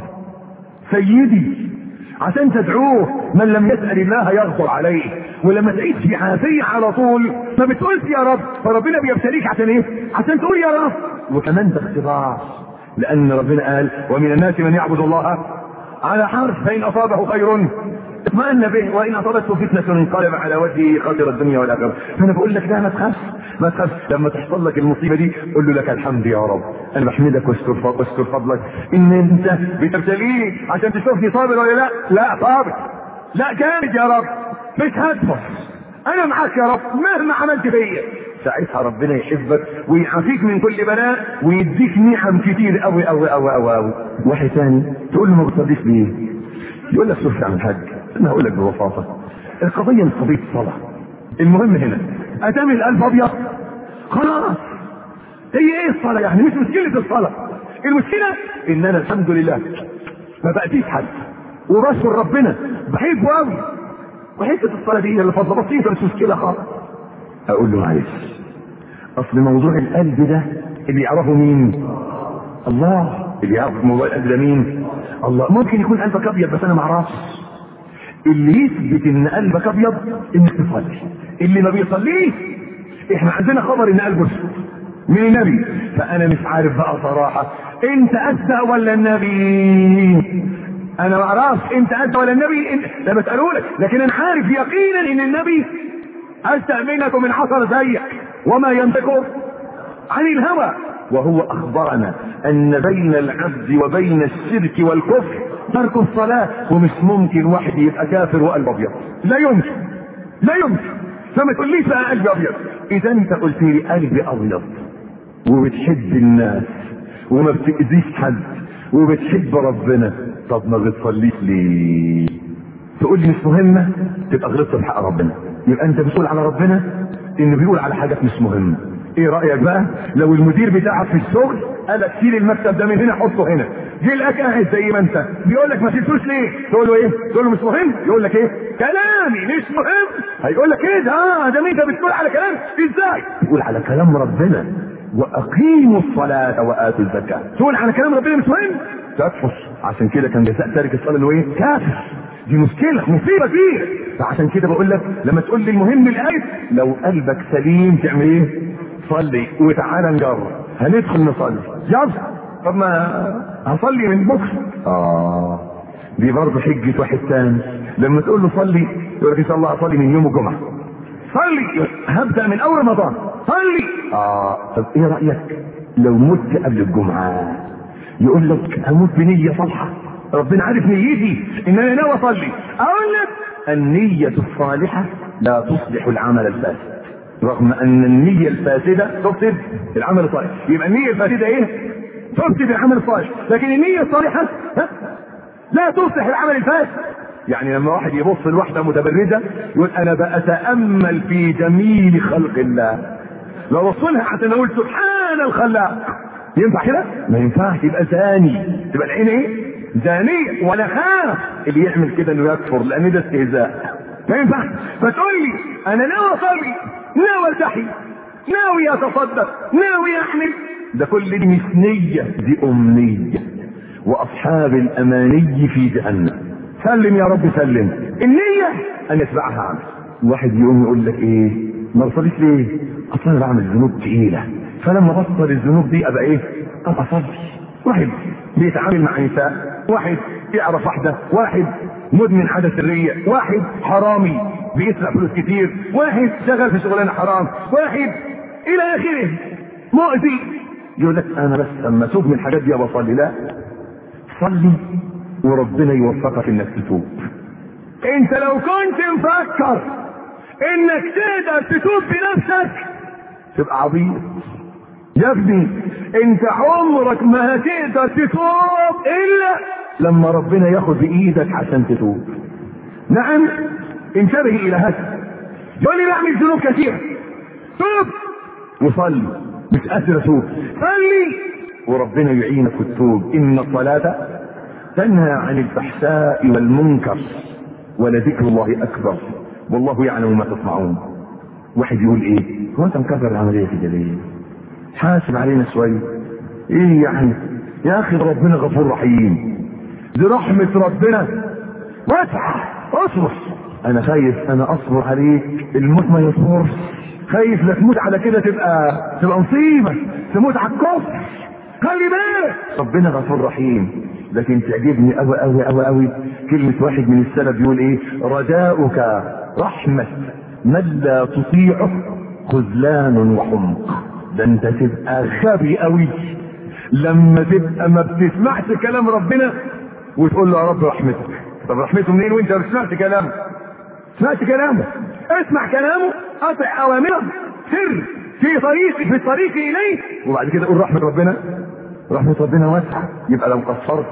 سيدي عشان تدعوه من لم يسأل الله يغفر عليه ولما تعيش في عافية على طول ما بتقولش يا رب فربنا بيبتليك عشان ايه عشان تقول يا رب وكمان ده اختبار لان ربنا قال ومن الناس من يعبد الله على حرف فان اصابه خير اطمأن به وان اصابته فتنه انقلب على وجهه خسر الدنيا والاخره فانا بقول لك لا ما تخافش ما تخافش لما تحصل لك المصيبه دي قول له لك الحمد يا رب انا بحمدك واشكر واشكر فضلك ان انت بتبتليني عشان تشوفني صابر ولا لا لا صابر لا جامد يا رب مش هدفع انا معاك يا رب مهما عملت فيا ساعتها ربنا يحبك ويعافيك من كل بلاء ويديك نعم كتير قوي قوي قوي قوي قوي واحد ثاني تقول له ما بتصليش ليه؟ يقول لك شوف يا عم الحاج انا هقول لك ببساطه القضيه مش قضيه صلاه المهم هنا ادام القلب ابيض خلاص هي ايه الصلاه يعني مش مشكله الصلاه المشكله ان انا الحمد لله ما بقتيش حد وبشكر ربنا بحبه قوي وحته الصلاه دي اللي فضل بسيطه مش مشكله خالص اقول له معلش اصل موضوع القلب ده اللي يعرفه مين الله اللي يعرف موضوع القلب ده مين الله ممكن يكون قلبك ابيض بس انا ما اعرفش اللي يثبت ان قلبك ابيض انك تصلي اللي ما بيصليش احنا عندنا خبر ان قلبه اسود من النبي فانا مش عارف بقى صراحه انت اسدى ولا النبي انا ما اعرفش انت اسدى ولا النبي انت ده بسالهولك لكن انا عارف يقينا ان النبي اسدى منك ومن عصر زيك وما ينطق عن الهوى وهو اخبرنا ان بين العبد وبين الشرك والكفر ترك الصلاة ومش ممكن واحد يبقى كافر وقلب ابيض لا يمكن لا يمكن فما تقوليش بقى قلبي ابيض اذا انت قلت لي قلبي ابيض وبتحب الناس وما بتأذيش حد وبتحب ربنا طب ما بتصليش ليه تقول لي مش مهمة تبقى غلطت في حق ربنا يبقى انت بتقول على ربنا انه بيقول على حاجات مش مهمة ايه رأيك بقى لو المدير بتاعك في الشغل قال لك شيل المكتب ده من هنا حطه هنا جه لك قاعد زي ما انت بيقول لك ما شلتوش ليه تقول له ايه تقول له مش مهم يقول لك ايه كلامي مش مهم هيقول لك ايه ده اه ده انت بتقول على كلام ازاي تقول على كلام ربنا واقيموا الصلاه واتوا الزكاه تقول على كلام ربنا مش مهم تكفر عشان كده كان جزاء تارك الصلاه اللي هو ايه كافر دي مشكلة مصيبة كبيرة فعشان كده بقول لك لما تقول لي المهم الآية لو قلبك سليم تعمل ايه؟ صلي وتعالى نجرب هندخل نصلي يلا طب ما هصلي من بكره اه دي برضه حجة واحد تاني لما تقول له صلي يقول لك ان شاء الله اصلي من يوم الجمعة صلي هبدأ من اول رمضان صلي اه طب ايه رأيك لو مت قبل الجمعة يقول لك هموت بنية صالحة ربنا عارف نيتي ان انا ناوي اصلي اقول لك النية الصالحة لا تصلح العمل الفاسد رغم ان النية الفاسدة تفسد العمل الصالح يبقى النية الفاسدة ايه تفسد العمل الصالح لكن النية الصالحة ها؟ لا تصلح العمل الفاسد يعني لما واحد يبص لواحدة متبرجة يقول انا بأتأمل في جميل خلق الله لو وصلها عشان اقول سبحان الخلاق ينفع كده؟ ما ينفعش يبقى زاني تبقى العين ايه؟ زانية وانا خاف اللي يعمل كده انه يكفر لان ده استهزاء ما ينفعش فتقول لي انا ناوي اصلي ناوي التحي ناوي اتصدق ناوي احمل ده كل دي مش نية دي امنية واصحاب الاماني في جهنم سلم يا رب سلم النية ان يتبعها عمل واحد يقوم يقول لك ايه ما بصليش ليه اصل انا بعمل ذنوب تقيلة فلما بطل الذنوب دي ابقى ايه ابقى اصلي واحد بيتعامل مع نساء واحد يعرف واحدة واحد مدمن حاجة سرية واحد حرامي بيسرق فلوس كتير واحد شغال في شغلانة حرام واحد الى اخره مؤذي يقول لك انا بس اما اتوب من الحاجات دي بصلي لا صلي وربنا يوفقك انك تتوب انت لو كنت مفكر انك تقدر تتوب بنفسك تبقى عبيط يا ابني انت عمرك ما هتقدر تتوب الا لما ربنا ياخد بايدك عشان تتوب نعم انتبه الى هذا يقول لي بعمل ذنوب كثيره توب وصلي مش قادر اتوب صلي وربنا يعينك وتتوب ان الصلاه تنهى عن الفحشاء والمنكر ولذكر الله اكبر والله يعلم ما تصنعون واحد يقول ايه هو انت مكبر العمليه كده ليه حاسب علينا شويه ايه يعني يا اخي ربنا غفور رحيم دي رحمة ربنا واسعة اصبر انا خايف انا اصبر عليك الموت ما يصبرش خايف لا تموت على كده تبقى تبقى مصيبة تموت على الكفر خلي بالك ربنا غفور رحيم لكن تعجبني قوي قوي قوي قوي كلمة واحد من السلف يقول ايه رجاؤك رحمة من لا تطيعه خذلان وحمق ده انت تبقى غبي قوي لما تبقى ما بتسمعش كلام ربنا وتقول له يا رب رحمتك طب رحمته منين وانت ما سمعت كلامه سمعت كلامه اسمع كلامه اطع اوامره سر في طريق في الطريق اليه وبعد كده قول رحمه ربنا رحمه ربنا واسعه يبقى لو قصرت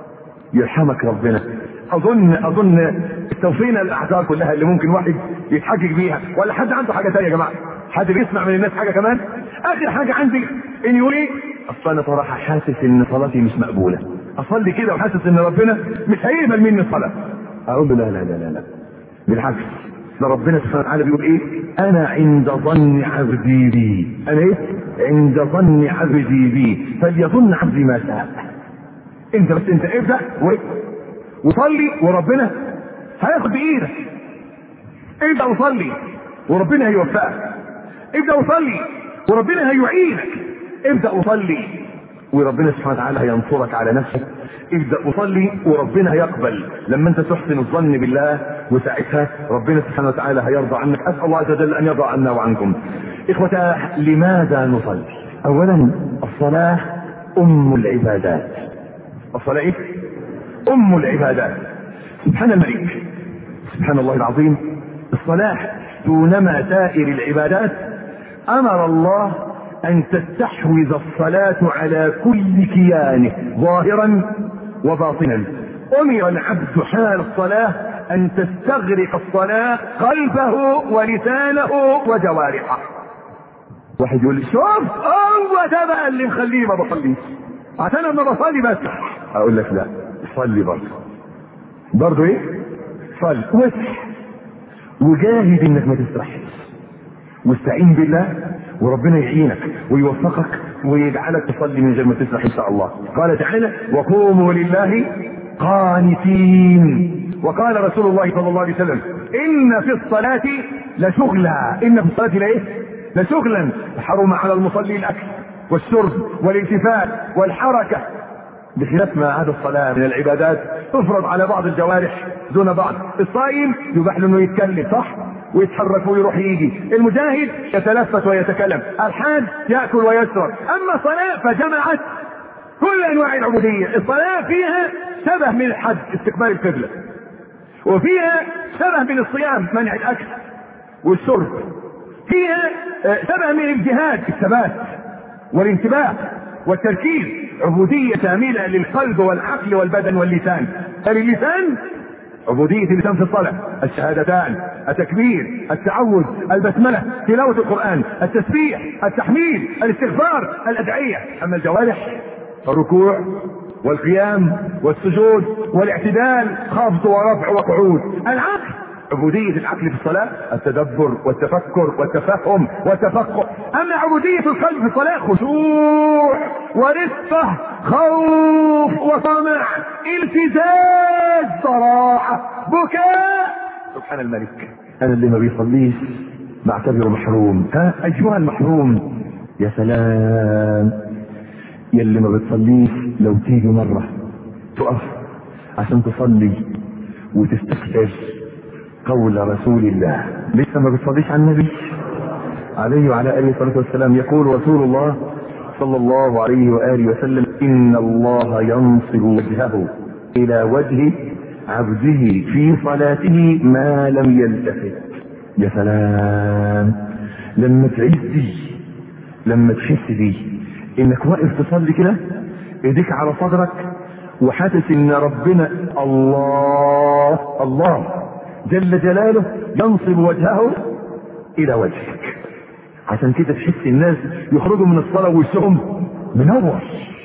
يرحمك ربنا اظن اظن استوفينا الاعذار كلها اللي ممكن واحد يتحجج بيها ولا حد عنده حاجه ثانيه يا جماعه حد بيسمع من الناس حاجه كمان اخر حاجه عندي ان يقول ايه اصل انا صراحه حاسس ان صلاتي مش مقبوله اصلي كده وحاسس ان ربنا مش هيقبل مني الصلاه اقول له لا لا لا لا لا بالعكس ده ربنا سبحانه وتعالى بيقول ايه انا عند ظن عبدي بي انا ايه عند ظن عبدي بي فليظن عبدي ما شاء انت بس انت ابدا و... وصلي وربنا هياخد بايدك ابدا وصلي وربنا هيوفقك ابدا وصلي وربنا هيعينك ابدا وصلي وربنا سبحانه وتعالى هينصرك على نفسك ابدا وصلي وربنا هيقبل لما انت تحسن الظن بالله وساعتها ربنا سبحانه وتعالى هيرضى عنك اسال الله عز وجل ان يرضى عنا وعنكم اخوتاه لماذا نصلي اولا الصلاه ام العبادات الصلاه ايه ام العبادات سبحان الملك سبحان الله العظيم الصلاه دونما سائر العبادات امر الله ان تستحوذ الصلاة على كل كيانه ظاهرا وباطنا امر العبد حال الصلاة ان تستغرق الصلاة قلبه ولسانه وجوارحه واحد يقول لي شوف هو ده بقى اللي مخليني ما بصليش عشان انا بصلي بس اقول لك لا صلي برضه برضه ايه صلي واسح وجاهد انك ما تسرحش واستعين بالله وربنا يعينك ويوفقك ويجعلك تصلي من غير ما تسرح ان شاء الله قال تعالى وقوموا لله قانتين وقال رسول الله صلى الله عليه وسلم ان في الصلاة لشغلا ان في الصلاة لايه لشغلا حرم على المصلي الاكل والشرب والالتفات والحركة بخلاف ما عدا الصلاة من العبادات تفرض على بعض الجوارح دون بعض الصائم يباح له انه يتكلم صح ويتحرك ويروح يجي المجاهد يتلفت ويتكلم الحاج يأكل ويشرب اما الصلاة فجمعت كل انواع العبودية الصلاة فيها شبه من الحج استقبال القبلة وفيها شبه من الصيام منع الاكل والشرب فيها شبه من الجهاد الثبات والانتباه والتركيز عبودية شاملة للقلب والعقل والبدن واللسان فللسان عبودية اللسان في الصلاة الشهادتان التكبير التعوذ البسملة تلاوة القرآن التسبيح التحميد الاستغفار الأدعية أما الجوارح الركوع والقيام والسجود والاعتدال خفض ورفع وقعود العقل عبودية العقل في الصلاة التدبر والتفكر والتفهم والتفقه أما عبودية القلب في الصلاة خشوع ورفة خوف وطمع التزاز صراحة بكاء سبحان الملك أنا اللي ما بيصليش بعتبره محروم ها أيها المحروم يا سلام يا اللي ما بتصليش لو تيجي مرة تقف عشان تصلي وتستغفر قول رسول الله لسه ما بتصليش على النبي عليه وعلى اله الصلاه والسلام يقول رسول الله صلى الله عليه واله وسلم ان الله ينصب وجهه الى وجه عبده في صلاته ما لم يلتفت يا سلام لما تعيش دي لما تحس دي انك واقف تصلي كده ايديك على صدرك وحاسس ان ربنا الله الله جل جلاله ينصب وجهه الى وجهك عشان كده تحس الناس يخرجوا من الصلاه ووشهم منور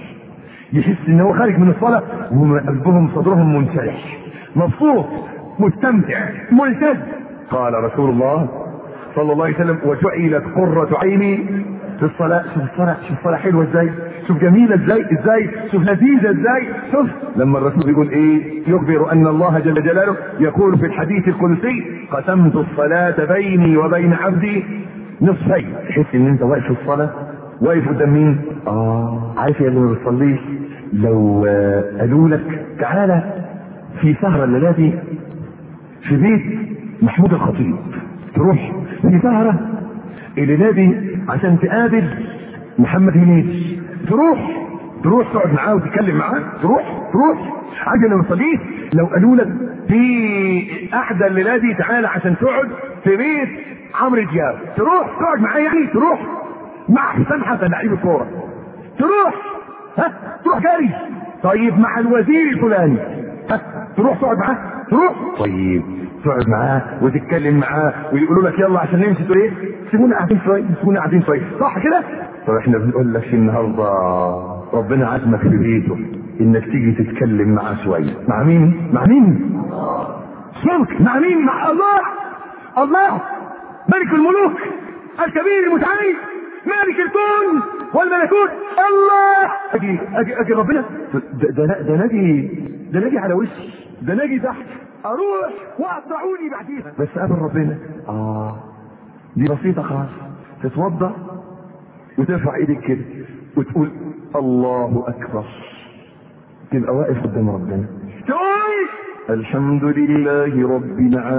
يحس ان هو خارج من الصلاه وقلبهم صدرهم منشرح مبسوط مستمتع ملتز قال رسول الله صلى الله عليه وسلم وجعلت قرة عيني في الصلاة شوف الصلاة شوف الصلاة حلوة ازاي شوف جميلة ازاي ازاي شوف لذيذة ازاي شوف لما الرسول بيقول ايه يخبر ان الله جل جلاله يقول في الحديث القدسي قسمت الصلاة بيني وبين عبدي نصفين تحس ان انت واقف في الصلاة واقف قدام مين اه عارف يا اللي ما بتصليش لو آه، قالوا لك تعالى في سهرة الليلة دي في بيت محمود الخطيب تروح في سهرة الليلة دي عشان تقابل محمد هنيدي تروح تروح تقعد معاه وتتكلم معاه تروح تروح عادي لو صليت لو قالوا لك في احدى الليله دي تعالى عشان تقعد في بيت عمرو دياب تروح تقعد معاه يعني تروح مع حسام حسن لعيب الكوره تروح ها تروح جري طيب مع الوزير الفلاني ها تروح تقعد معاه تروح طيب تقعد معاه وتتكلم معاه ويقولوا لك يلا عشان نمشي تقول ايه سيبونا قاعدين شويه سيبونا قاعدين شويه صح كده طب احنا بنقول لك النهارده ربنا عزمك في بيته انك تيجي تتكلم معاه شويه مع مين مع مين صدق مع مين مع الله الله ملك الملوك الكبير المتعالي مالك الكون والملكوت الله اجي اجي اجي ربنا ده ده ده ناجي ده ناجي على وشي ده ناجي تحت اروح واقطعوني بعديها بس قابل ربنا اه دي بسيطه خالص تتوضا وترفع ايدك كده وتقول الله اكبر تبقى واقف قدام ربنا تقول الحمد لله رب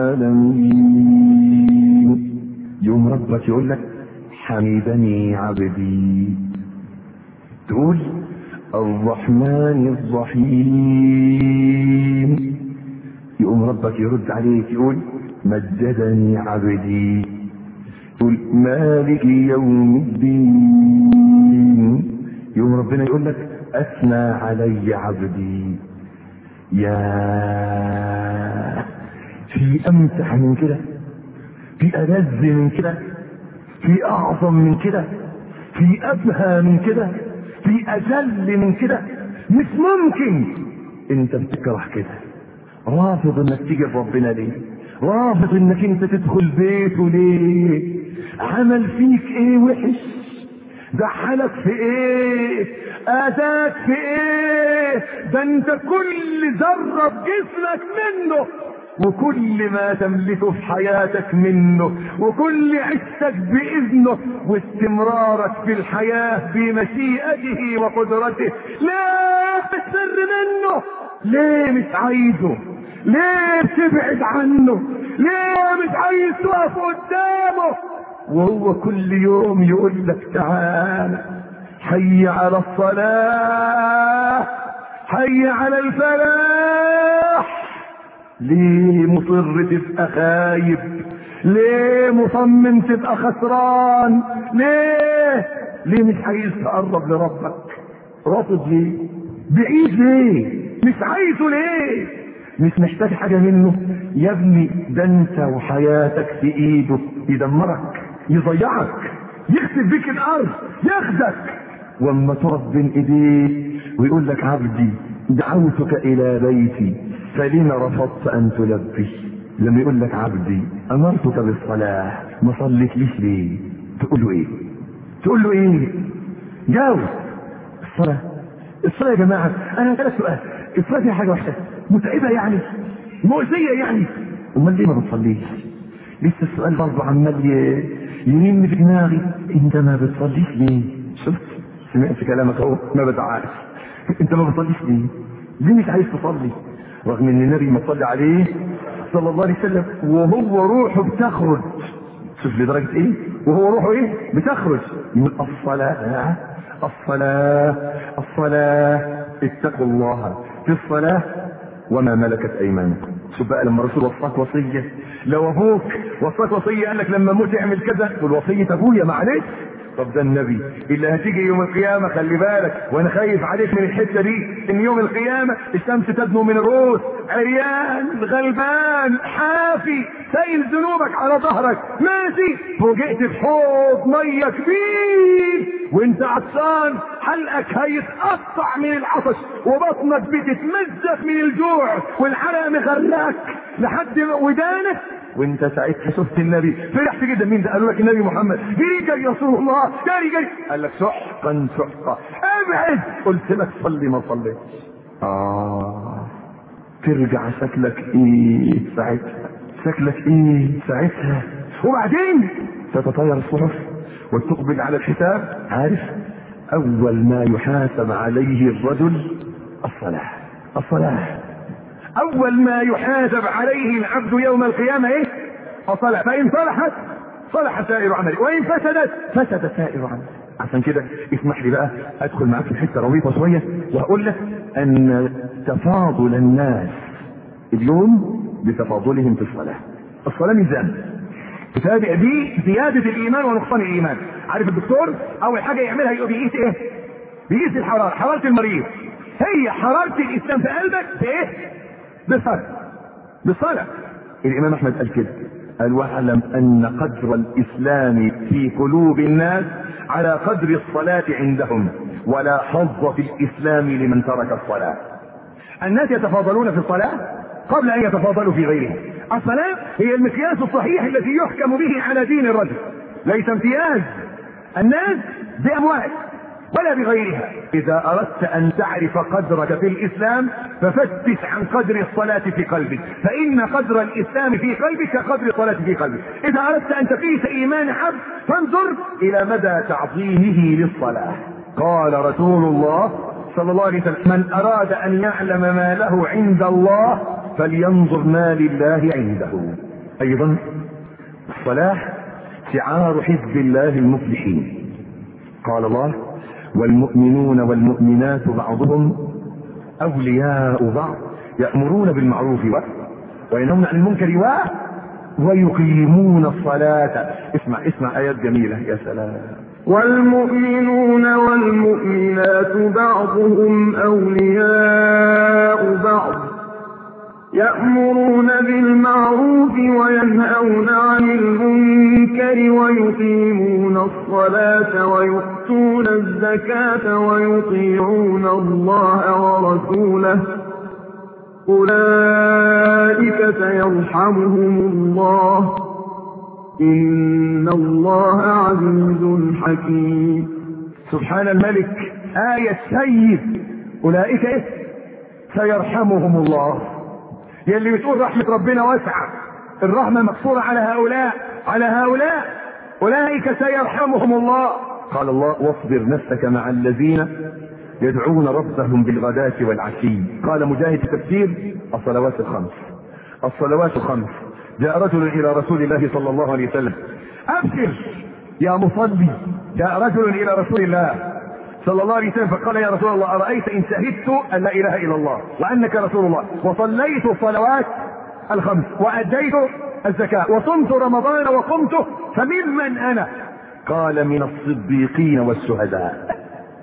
العالمين يوم ربك يقول لك حمدني عبدي تقول الرحمن الرحيم يقوم ربك يرد عليك يقول مجدني عبدي يقول مالك يوم الدين يوم ربنا يقول لك اثنى علي عبدي يا في امتع من كده في ألذ من كده في أعظم من كده في أبهى من كده في أجل من كده مش ممكن أنت بتكره كده رافض إنك تيجي لربنا ليه؟ رافض إنك أنت تدخل بيته ليه؟ عمل فيك ايه وحش زعلك في ايه اذاك في ايه ده انت كل ذرة في جسمك منه وكل ما تملكه في حياتك منه وكل عشتك بإذنه واستمرارك في الحياة بمشيئته وقدرته لا السر منه ليه مش عايزه ليه تبعد عنه ليه مش عايز تقف قدامه وهو كل يوم يقول لك تعالى حي على الصلاة حي على الفلاح ليه مصر تبقى خايب ليه مصمم تبقى خسران ليه ليه مش عايز تقرب لربك رافض ليه بعيد ليه مش عايزه ليه مش محتاج حاجة منه يا ابني ده انت وحياتك في ايده يدمرك يضيعك يخسف بيك الارض ياخدك واما تقف بين ايديه ويقول لك عبدي دعوتك الى بيتي فلما رفضت ان تلبي لما يقول لك عبدي امرتك بالصلاة ما صليت ليش ليه تقول له ايه تقول له ايه جاوب الصلاة الصلاة يا جماعة انا هسألك سؤال الصلاة فيها حاجة وحشة متعبة يعني مؤذية يعني امال ليه ما بتصليش لسه السؤال برضه عمال يرن في دماغي انت ما بتصليش ليه شفت سمعت كلامك اهو ما بتعرف انت ما بتصليش ليه ليه مش عايز تصلي رغم ان النبي ما صلى عليه صلى الله عليه وسلم وهو روحه بتخرج شوف لدرجة ايه وهو روحه ايه بتخرج يقول الصلاة الصلاة الصلاة اتقوا الله في الصلاة وما ملكت ايمانكم شوف بقى لما الرسول وصاك وصية لو ابوك وصاك وصية قال لك لما موت اعمل كذا تقول وصية ابويا معلش طب ده النبي اللي هتيجي يوم القيامة خلي بالك وانا خايف عليك من الحتة دي ان يوم القيامة الشمس تدنو من الرؤوس عريان غلبان حافي سايل ذنوبك على ظهرك ماشي فوجئت في حوض مية كبير وانت عطشان حلقك هيتقطع من العطش وبطنك بتتمزق من الجوع والحرق مغرقك لحد ودانك وانت ساعتها شفت النبي فرحت جدا مين ده قالوا لك النبي محمد جري جري يا رسول الله جري جري قال لك سحقا سحقا ابعد قلت لك صلي ما صليتش اه ترجع شكلك ايه ساعتها شكلك ايه ساعتها وبعدين تتطير الصحف وتقبل على الحساب عارف اول ما يحاسب عليه الرجل الصلاة الصلاة اول ما يحاسب عليه العبد يوم القيامة ايه الصلاة فان صلحت صلح سائر عمله وان فسدت فسد سائر عمله عشان كده اسمح لي بقى ادخل معاك في حته رويطه شويه وهقول لك ان تفاضل الناس اليوم بتفاضلهم في الصلاه الصلاه ميزان بتابع دي زياده الايمان ونقصان الايمان عارف الدكتور اول حاجه يعملها يقول بيقيس ايه بيقيس الحراره حراره المريض هي حراره الاسلام في قلبك بايه بالصلاه بالصلاه الامام احمد قال كده قال واعلم ان قدر الاسلام في قلوب الناس على قدر الصلاة عندهم ولا حظ في الاسلام لمن ترك الصلاة الناس يتفاضلون في الصلاة قبل ان يتفاضلوا في غيرها الصلاة هي المقياس الصحيح الذي يحكم به على دين الرجل ليس امتياز الناس باموال ولا بغيرها اذا اردت ان تعرف قدرك في الاسلام ففتش عن قدر الصلاة في قلبك فان قدر الاسلام في قلبك كقدر الصلاة في قلبك اذا اردت ان تقيس ايمان عبد فانظر الى مدى تعظيمه للصلاة قال رسول الله صلى الله عليه وسلم من اراد ان يعلم ما له عند الله فلينظر ما لله عنده ايضا الصلاة شعار حزب الله المفلحين قال الله والمؤمنون والمؤمنات بعضهم اولياء بعض يامرون بالمعروف و وينهون عن المنكر و ويقيمون الصلاة اسمع اسمع ايات جميلة يا سلام والمؤمنون والمؤمنات بعضهم أولياء بعض يأمرون بالمعروف وينهون عن المنكر ويقيمون الصلاة ويؤتون الزكاة ويطيعون الله ورسوله أولئك سيرحمهم الله إن الله عزيز حكيم سبحان الملك آية سيد أولئك إيه؟ سيرحمهم الله يلي بتقول رحمة ربنا واسعة الرحمة مقصورة على هؤلاء على هؤلاء أولئك سيرحمهم الله قال الله واصبر نفسك مع الذين يدعون ربهم بالغداة والعشي قال مجاهد التفسير الصلوات الخمس الصلوات الخمس جاء رجل إلى رسول الله صلى الله عليه وسلم أبشر يا مصلي جاء رجل إلى رسول الله صلى الله عليه وسلم فقال يا رسول الله أرأيت إن شهدت أن لا إله إلا الله وأنك رسول الله وصليت الصلوات الخمس وأديت الزكاة وصمت رمضان وقمته فممن أنا قال من الصديقين والشهداء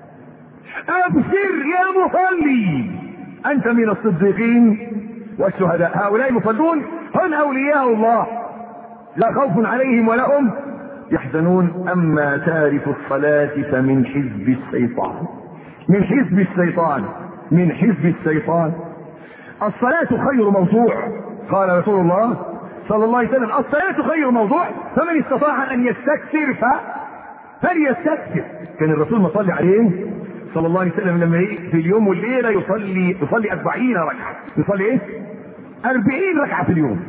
أبشر يا مصلي أنت من الصديقين والشهداء هؤلاء المصلون هم أولياء الله لا خوف عليهم ولا هم يحزنون أما تارك الصلاة فمن حزب الشيطان من حزب الشيطان من حزب الشيطان الصلاة خير موضوع قال رسول الله صلى الله عليه وسلم الصلاة خير موضوع فمن استطاع أن يستكثر ف فليستكثر كان الرسول مصلي عليه صلى الله عليه وسلم لما في اليوم والليلة يصلي يصلي أربعين ركعة يصلي إيه؟ أربعين ركعة في اليوم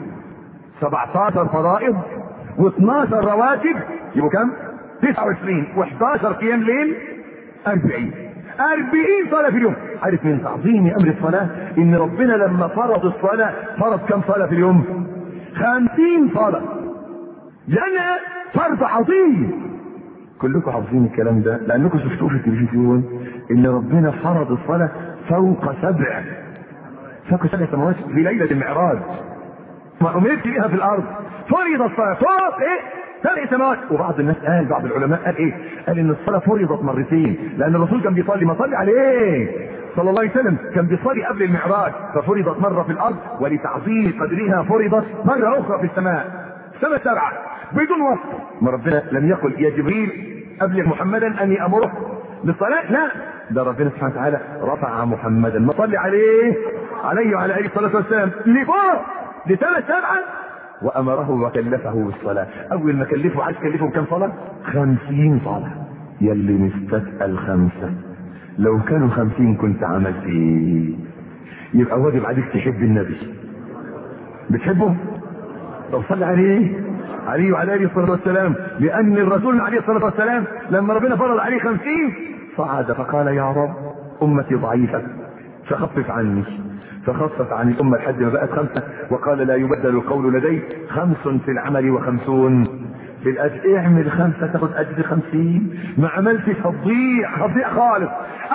17 فرائض و12 رواتب يبقوا كم؟ 29 و11 قيام ليل 40 40 صلاة في اليوم عارف من تعظيم أمر الصلاة إن ربنا لما فرض الصلاة فرض كم صلاة في اليوم؟ 50 صلاة لأنها فرض عظيم كلكم حافظين الكلام ده لأنكم شفتوه في التلفزيون إن ربنا فرض الصلاة فوق سبع فوق سبع سماوات في ليلة المعراج ما أمرت بها في الأرض فرض الصلاة فوق إيه؟ سبع سماوات وبعض الناس قال بعض العلماء قال إيه؟ قال إن الصلاة فرضت مرتين لأن الرسول كان بيصلي ما صلي عليه صلى الله عليه وسلم كان بيصلي قبل المعراج ففرضت مرة في الأرض ولتعظيم قدرها فرضت مرة أخرى في السماء سنة سبعة بدون وصف ما ربنا لم يقل يا جبريل قبل محمدا أني أمره بالصلاة لا ده ربنا سبحانه وتعالى رفع محمدا ما صلي عليه عليه وعلى آله الصلاة والسلام لفوق لسنة سبعة وأمره وكلفه بالصلاة أول ما كلفه عايز كلفه كم صلاة خمسين صلاة يلي مستثقل خمسة لو كانوا خمسين كنت عملت ايه يبقى واجب عليك تحب النبي بتحبه طب صلي عليه عليه وعلى اله الصلاه والسلام لان الرسول عليه الصلاه والسلام لما ربنا فرض عليه خمسين صعد فقال يا رب امتي ضعيفه فخفف عني فخفف عن الامه لحد ما بقت خمسه وقال لا يبدل القول لدي خمس في العمل وخمسون في الاجر اعمل خمسه تاخد اجر خمسين ما عملتش هتضيع هتضيع خالص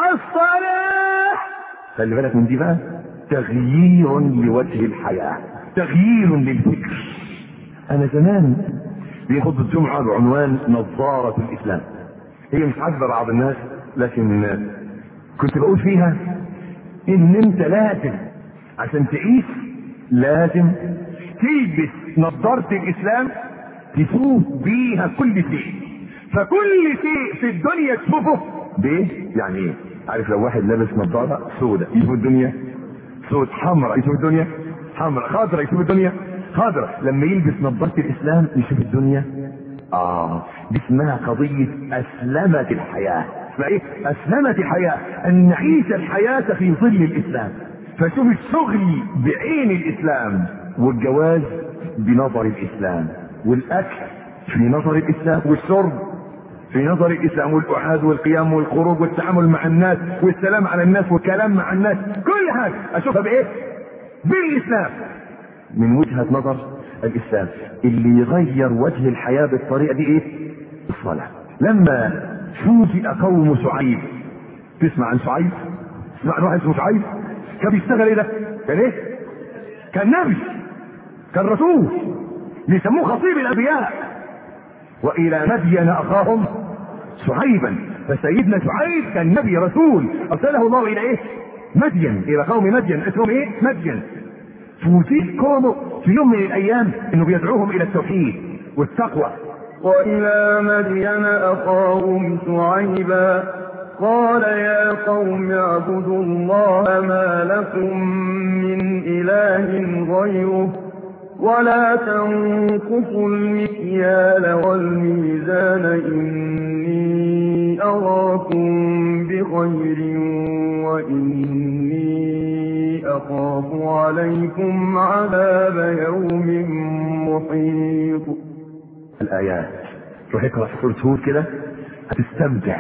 الصلاه خلي بالك من دي بقى تغيير لوجه الحياه تغيير للفكر انا زمان في خطبه الجمعه بعنوان نظاره الاسلام هي مش عاجبه بعض الناس لكن كنت بقول فيها ان انت لازم عشان تعيش لازم تلبس نظاره الاسلام تشوف بيها كل شيء فكل شيء في الدنيا تشوفه بايه؟ يعني ايه؟ عارف لو واحد لابس نظاره سوداء يشوف الدنيا سود حمراء يشوف الدنيا حمراء خضراء يشوف الدنيا خضراء لما يلبس نظاره الاسلام يشوف الدنيا اه دي اسمها قضيه اسلمت الحياه اسمها ايه؟ اسلمت الحياه ان نعيش الحياه في ظل الاسلام فشوف الشغل بعين الاسلام والجواز بنظر الاسلام والاكل في نظر الاسلام والشرب في نظر الاسلام والقعاد والقيام والخروج والتعامل مع الناس والسلام على الناس والكلام مع الناس كل حاجه اشوفها بايه؟ بالاسلام من وجهه نظر الاسلام اللي يغير وجه الحياه بالطريقه دي ايه؟ الصلاه لما فوجئ قوم شعيب تسمع عن شعيب؟ تسمع عن واحد اسمه شعيب؟ كان بيشتغل ايه ده؟ كان ايه؟ كان نبي كان رسول يسموه خطيب الانبياء والى مدين اخاهم شعيبا فسيدنا شعيب كان نبي رسول ارسله الله الى ايه؟ مدين الى قوم مدين اسمهم ايه؟ مدين فوجئ قومه في يوم من الايام انه بيدعوهم الى التوحيد والتقوى وإلى مدين أخاهم شعيبا قال يا قوم اعبدوا الله ما لكم من إله غيره ولا تنقصوا المكيال والميزان إني أراكم بخير وإني أخاف عليكم عذاب يوم محيط الآيات روح اقرأ سورة هود كده هتستمتع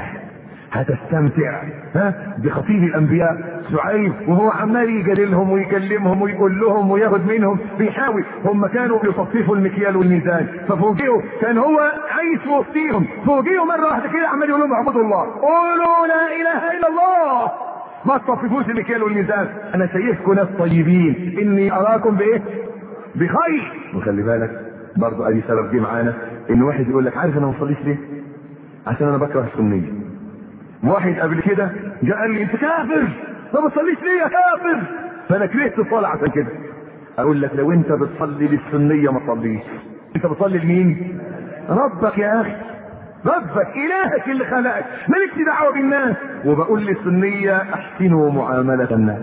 هتستمتع ها بخطيب الانبياء شعيب وهو عمال يجادلهم ويكلمهم ويقول لهم وياخد منهم بيحاول هم كانوا بيصففوا المكيال والميزان ففوجئوا كان هو عايش في وسطيهم فوجئوا مره واحده كده عمال يقول لهم اعبدوا الله قولوا لا اله الا الله ما تصففوش المكيال والميزان انا شايفكم ناس طيبين اني اراكم بايه بخير وخلي بالك برضه ادي سبب جه معانا ان واحد يقول لك عارف انا ما بصليش ليه عشان انا بكره السنيه واحد قبل كده جاء قال لي انت كافر ما بتصليش ليه يا كافر فانا كرهت الصلاه عشان كده اقول لك لو انت بتصلي للسنيه ما تصليش انت بتصلي لمين ربك يا اخي ربك الهك اللي خلقك مالكش دعوه بالناس وبقول للسنيه احسنوا معامله الناس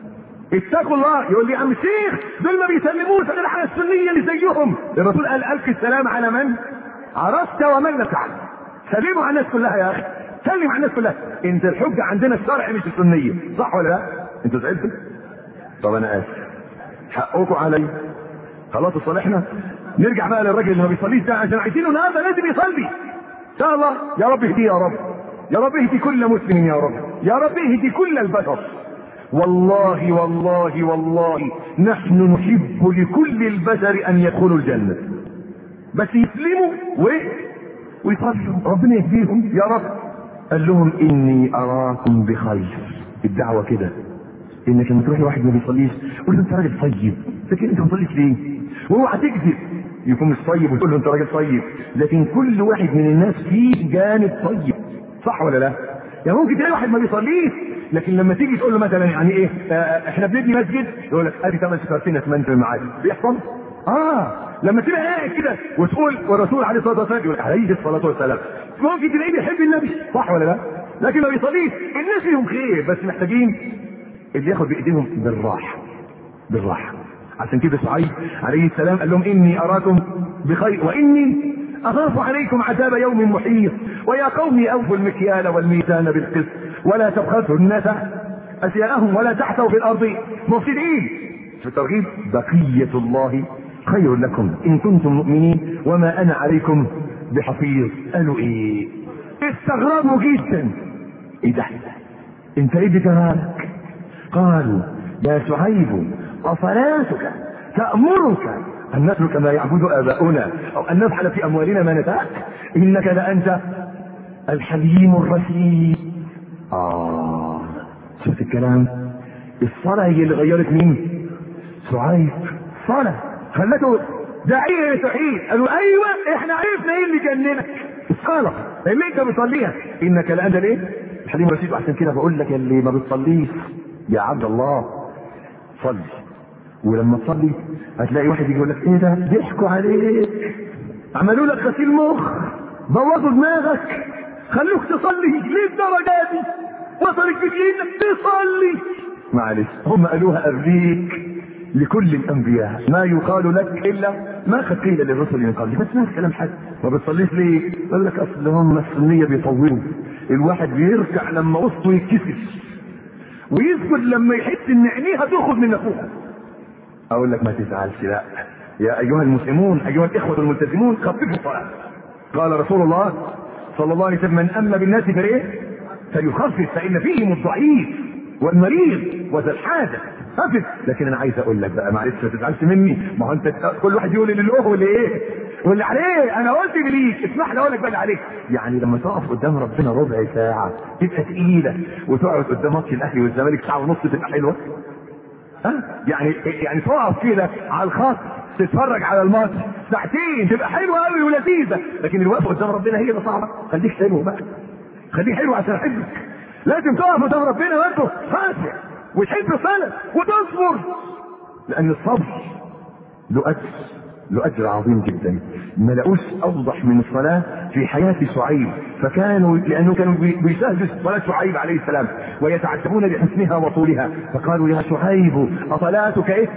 اتقوا الله يقول لي يا عم شيخ دول ما بيسلموش غير على السنيه اللي زيهم الرسول قال الف السلام على من عرفت ومن لم تعلم سلموا على الناس كلها يا اخي سلم على الناس كلها انت الحجه عندنا الشرع مش السنيه صح ولا لا انتوا زعلتوا طب انا اسف حقكم علي خلاص صالحنا نرجع بقى للراجل اللي ما بيصليش ده عشان عايزينه النهارده لازم يصلي ان شاء الله يا رب اهديه يا رب يا رب اهدي كل مسلم يا رب يا رب اهدي كل البشر والله والله والله نحن نحب لكل البشر ان يدخلوا الجنه بس يسلموا و ويصلوا ربنا يهديهم يا رب قال لهم اني اراكم بخير الدعوه كده انك لما تروح لواحد ما بيصليش قول له انت راجل طيب لكن انت ما بتصليش ليه؟ واوعى تكذب يكون مش طيب وتقول له انت راجل طيب لكن كل واحد من الناس فيه جانب طيب صح ولا لا؟ يعني ممكن تلاقي واحد ما بيصليش لكن لما تيجي تقول له مثلا يعني ايه آه احنا بنبني مسجد يقول لك ادي ثمان سكرتين اسمنت معاك بيحصل؟ اه لما تبقى قاعد كده وتقول والرسول عليه الصلاه والسلام يقول عليه الصلاه والسلام ممكن تلاقيه بيحب النبي صح ولا لا؟ لكن ما بيصليش الناس فيهم خير بس محتاجين اللي ياخد بايديهم بالراحه بالراحه عشان كده شعيب عليه السلام قال لهم اني اراكم بخير واني اخاف عليكم عذاب يوم محيط ويا قوم اوفوا المكيال والميزان بالقسط ولا تبخسوا الناس اشياءهم ولا تحتوا في الارض مفسدين في الترغيب بقيه الله خير لكم ان كنتم مؤمنين وما انا عليكم بحفيظ قالوا ايه استغربوا جدا ايه ده انت ايه بجمالك قالوا يا شعيب أصلاتك تأمرك أن نترك ما يعبد آباؤنا أو أن نفعل في أموالنا ما نشاء إنك لأنت الحليم الرشيد آه شفت الكلام الصلاة هي اللي غيرت مين شعيب صلاة خلته داعية لتوحيد قالوا أيوة إحنا عرفنا إيه اللي جننك الصلاة اللي أنت بتصليها إنك لأنت الإيه الحليم الرشيد وعشان كده بقول لك اللي ما بتصليش يا عبد الله صلي ولما تصلي هتلاقي واحد يجي يقول لك ايه ده ضحكوا عليك عملوا لك غسيل مخ بوظوا دماغك خلوك تصلي ليه الدرجه دي وصلت بك انك تصلي معلش هم قالوها قبليك لكل الانبياء ما يقال لك الا ما قد قيل للرسل من قبل بس ما كلام حد ما بتصليش ليه؟ قال لك اصل هم السنيه بيطولوا الواحد بيركع لما وسطه يتكسر ويسجد لما يحس ان عينيه هتخرج من نافوخه اقول لك ما تزعلش لا يا ايها المسلمون ايها الاخوه الملتزمون خففوا الصلاه قال رسول الله صلى الله عليه وسلم من اما بالناس فايه فليخفف فان فيهم الضعيف والمريض وذا الحاجه خفف لكن انا عايز اقول لك بقى معلش ما تزعلش مني ما هو انت كل واحد يقول اللي له واللي ايه واللي عليه انا قلت ليك اسمح لي اقول لك بقى اللي عليك يعني لما تقف قدام ربنا ربع ساعه تبقى تقيله وتقعد قدام ماتش الاهلي والزمالك ساعه ونص تبقى حلوه ها يعني يعني تقف كده على الخط تتفرج على الماتش ساعتين تبقى حلوه قوي ولذيذه لكن الوقفه قدام ربنا هي اللي صعبه خليك حلو بقى خليك حلو عشان احبك لازم تقف قدام ربنا برضه خاشع وتحب الصلاه وتصبر لان الصبر له اجر له اجر عظيم جدا ما لقوش اوضح من الصلاه في حياه شعيب فكانوا لانه كانوا بيشاهدوا صلاه شعيب عليه السلام ويتعجبون بحسنها وطولها فقالوا يا شعيب اصلاتك ايه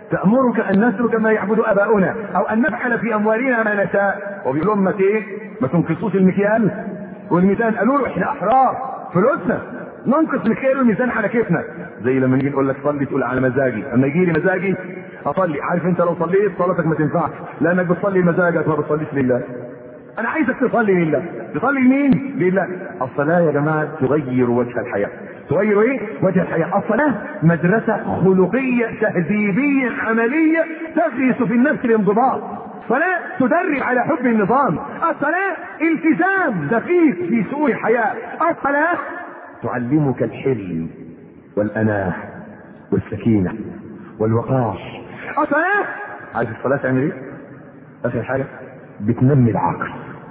تأمرك أن نترك ما يعبد آباؤنا أو أن نفعل في أموالنا ما نشاء وبيقول لهم ما إيه؟ ما تنقصوش المكيال والميزان قالوا له إحنا أحرار فلوسنا ننقص المكيال والميزان على كيفنا زي لما نيجي نقول لك صلي تقول على مزاجي اما يجي لي مزاجي اصلي عارف انت لو صليت صلاتك ما تنفعش لانك بتصلي لمزاجك ما بتصليش لله انا عايزك تصلي لله تصلي لمين لله الصلاه يا جماعه تغير وجه الحياه تغير ايه وجه الحياه الصلاه مدرسه خلقيه تهذيبيه عمليه تغرس في النفس الانضباط صلاة تدرب على حب النظام الصلاة التزام دقيق في سوء الحياة الصلاة تعلمك الحلم والأناة والسكينة والوقار الصلاة عايز الصلاة تعمل ايه؟ آخر حاجة بتنمي العقل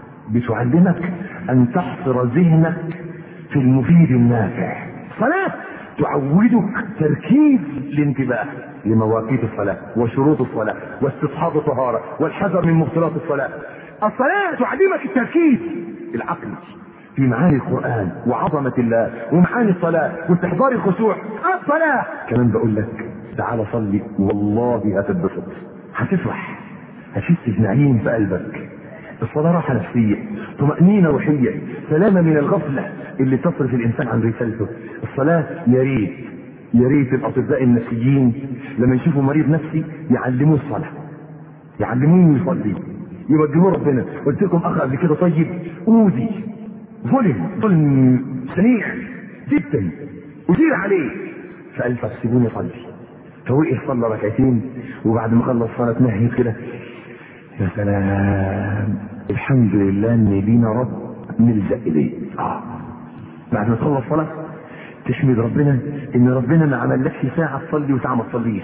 بتعلمك أن تحصر ذهنك في المفيد النافع صلاة تعودك تركيز الانتباه لمواقيت الصلاة وشروط الصلاة واستصحاب الطهارة والحذر من مبطلات الصلاة الصلاة تعلمك التركيز العقلي في معاني القرآن وعظمة الله ومعاني الصلاة واستحضار الخشوع الصلاة كمان بقول لك تعال صلي والله هتتبسط هتفرح هتحس بنعيم في قلبك الصلاة راحة نفسية طمأنينة روحية سلامة من الغفلة اللي تصرف الإنسان عن رسالته الصلاة يا ريت يا ريت الأطباء النفسيين لما يشوفوا مريض نفسي يعلموه الصلاة يعلموه يصلي يوجهوه ربنا قلت لكم أخ قبل كده طيب أوذي ظلم ظلم سريع جدا أثير عليه فقال طب سيبوني أصلي فوقف صلى ركعتين وبعد ما خلص صلاة تمهد كده يا سلام الحمد لله ان لينا رب نلجا اليه اه بعد ما تخلص صلاه تحمد ربنا ان ربنا ما عملكش ساعه تصلي وساعه ما تصليش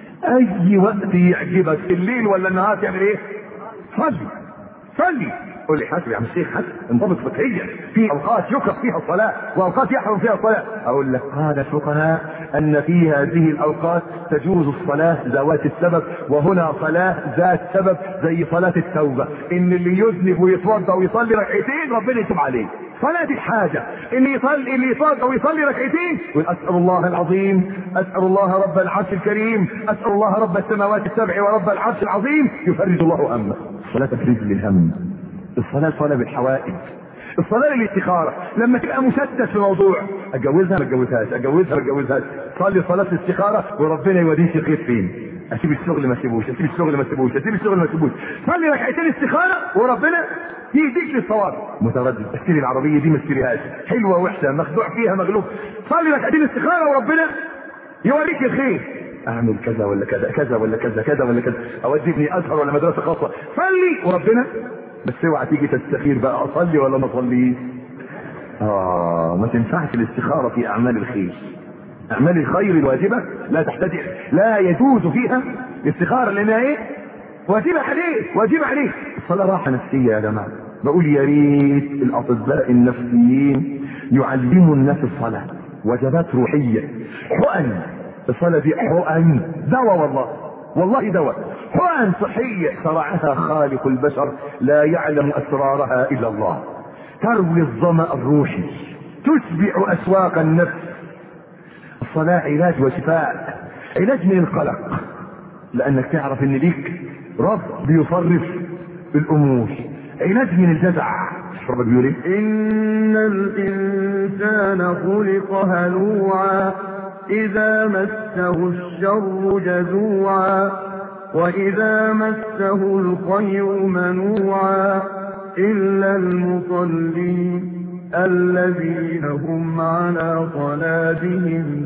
اي وقت يعجبك الليل ولا النهار تعمل ايه؟ صلي صلي قول لي حاسب يا عم الشيخ حاسب انضبط فقهيا في اوقات يكره فيها الصلاه واوقات يحرم فيها الصلاه اقول لك قال الفقهاء ان في هذه الاوقات تجوز الصلاه ذوات السبب وهنا صلاه ذات سبب زي صلاه التوبه ان اللي يذنب ويتوضا ويصلي ركعتين ربنا يتوب عليه صلاة الحاجة اللي يصلي اللي يتوضا ويصلي ركعتين يقول أسأل الله العظيم أسأل الله رب العرش الكريم أسأل الله رب السماوات السبع ورب العرش العظيم يفرج الله همه صلاة تفريج للهم الصلاة صلاة بالحوائج الصلاة للاستخارة لما تبقى مشتت في موضوع اتجوزها ما اتجوزهاش اتجوزها ما اتجوزهاش صلي صلاة الاستخارة وربنا يوديك الخير فين اسيب الشغل ما اسيبوش اسيب الشغل ما اسيبوش اسيب الشغل ما اسيبوش صلي ركعتين استخارة وربنا يهديك للصواب متردد اشتري العربية دي ما اشتريهاش حلوة وحشة مخدوع فيها مغلوب صلي ركعتين استخارة وربنا يوريك الخير اعمل كذا ولا كذا كذا ولا كذا كذا ولا كذا اودي ابني ازهر ولا مدرسه خاصه صلي وربنا بس اوعى تيجي تستخير بقى اصلي ولا ما اصليش اه ما تنفعش الاستخاره في اعمال الخير اعمال الخير الواجبه لا تحتاج لا يجوز فيها الاستخاره لانها ايه واجبه عليك واجبه عليك الصلاه راحه نفسيه يا جماعه بقول يا ريت الاطباء النفسيين يعلموا الناس الصلاه وجبات روحيه حقن الصلاه دي حقن دواء والله والله دواء حقن صحية شرعها خالق البشر لا يعلم أسرارها إلا الله تروي الظمأ الروحي تشبع أسواق النفس الصلاة علاج وشفاء علاج من القلق لأنك تعرف إن ليك رب بيصرف الأمور علاج من الجزع ربك بيقول ايه؟ إن الإنسان خلق هلوعا إذا مسه الشر جزوعا وإذا مسه الخير منوعا إلا المصلين الذين هم على صلاتهم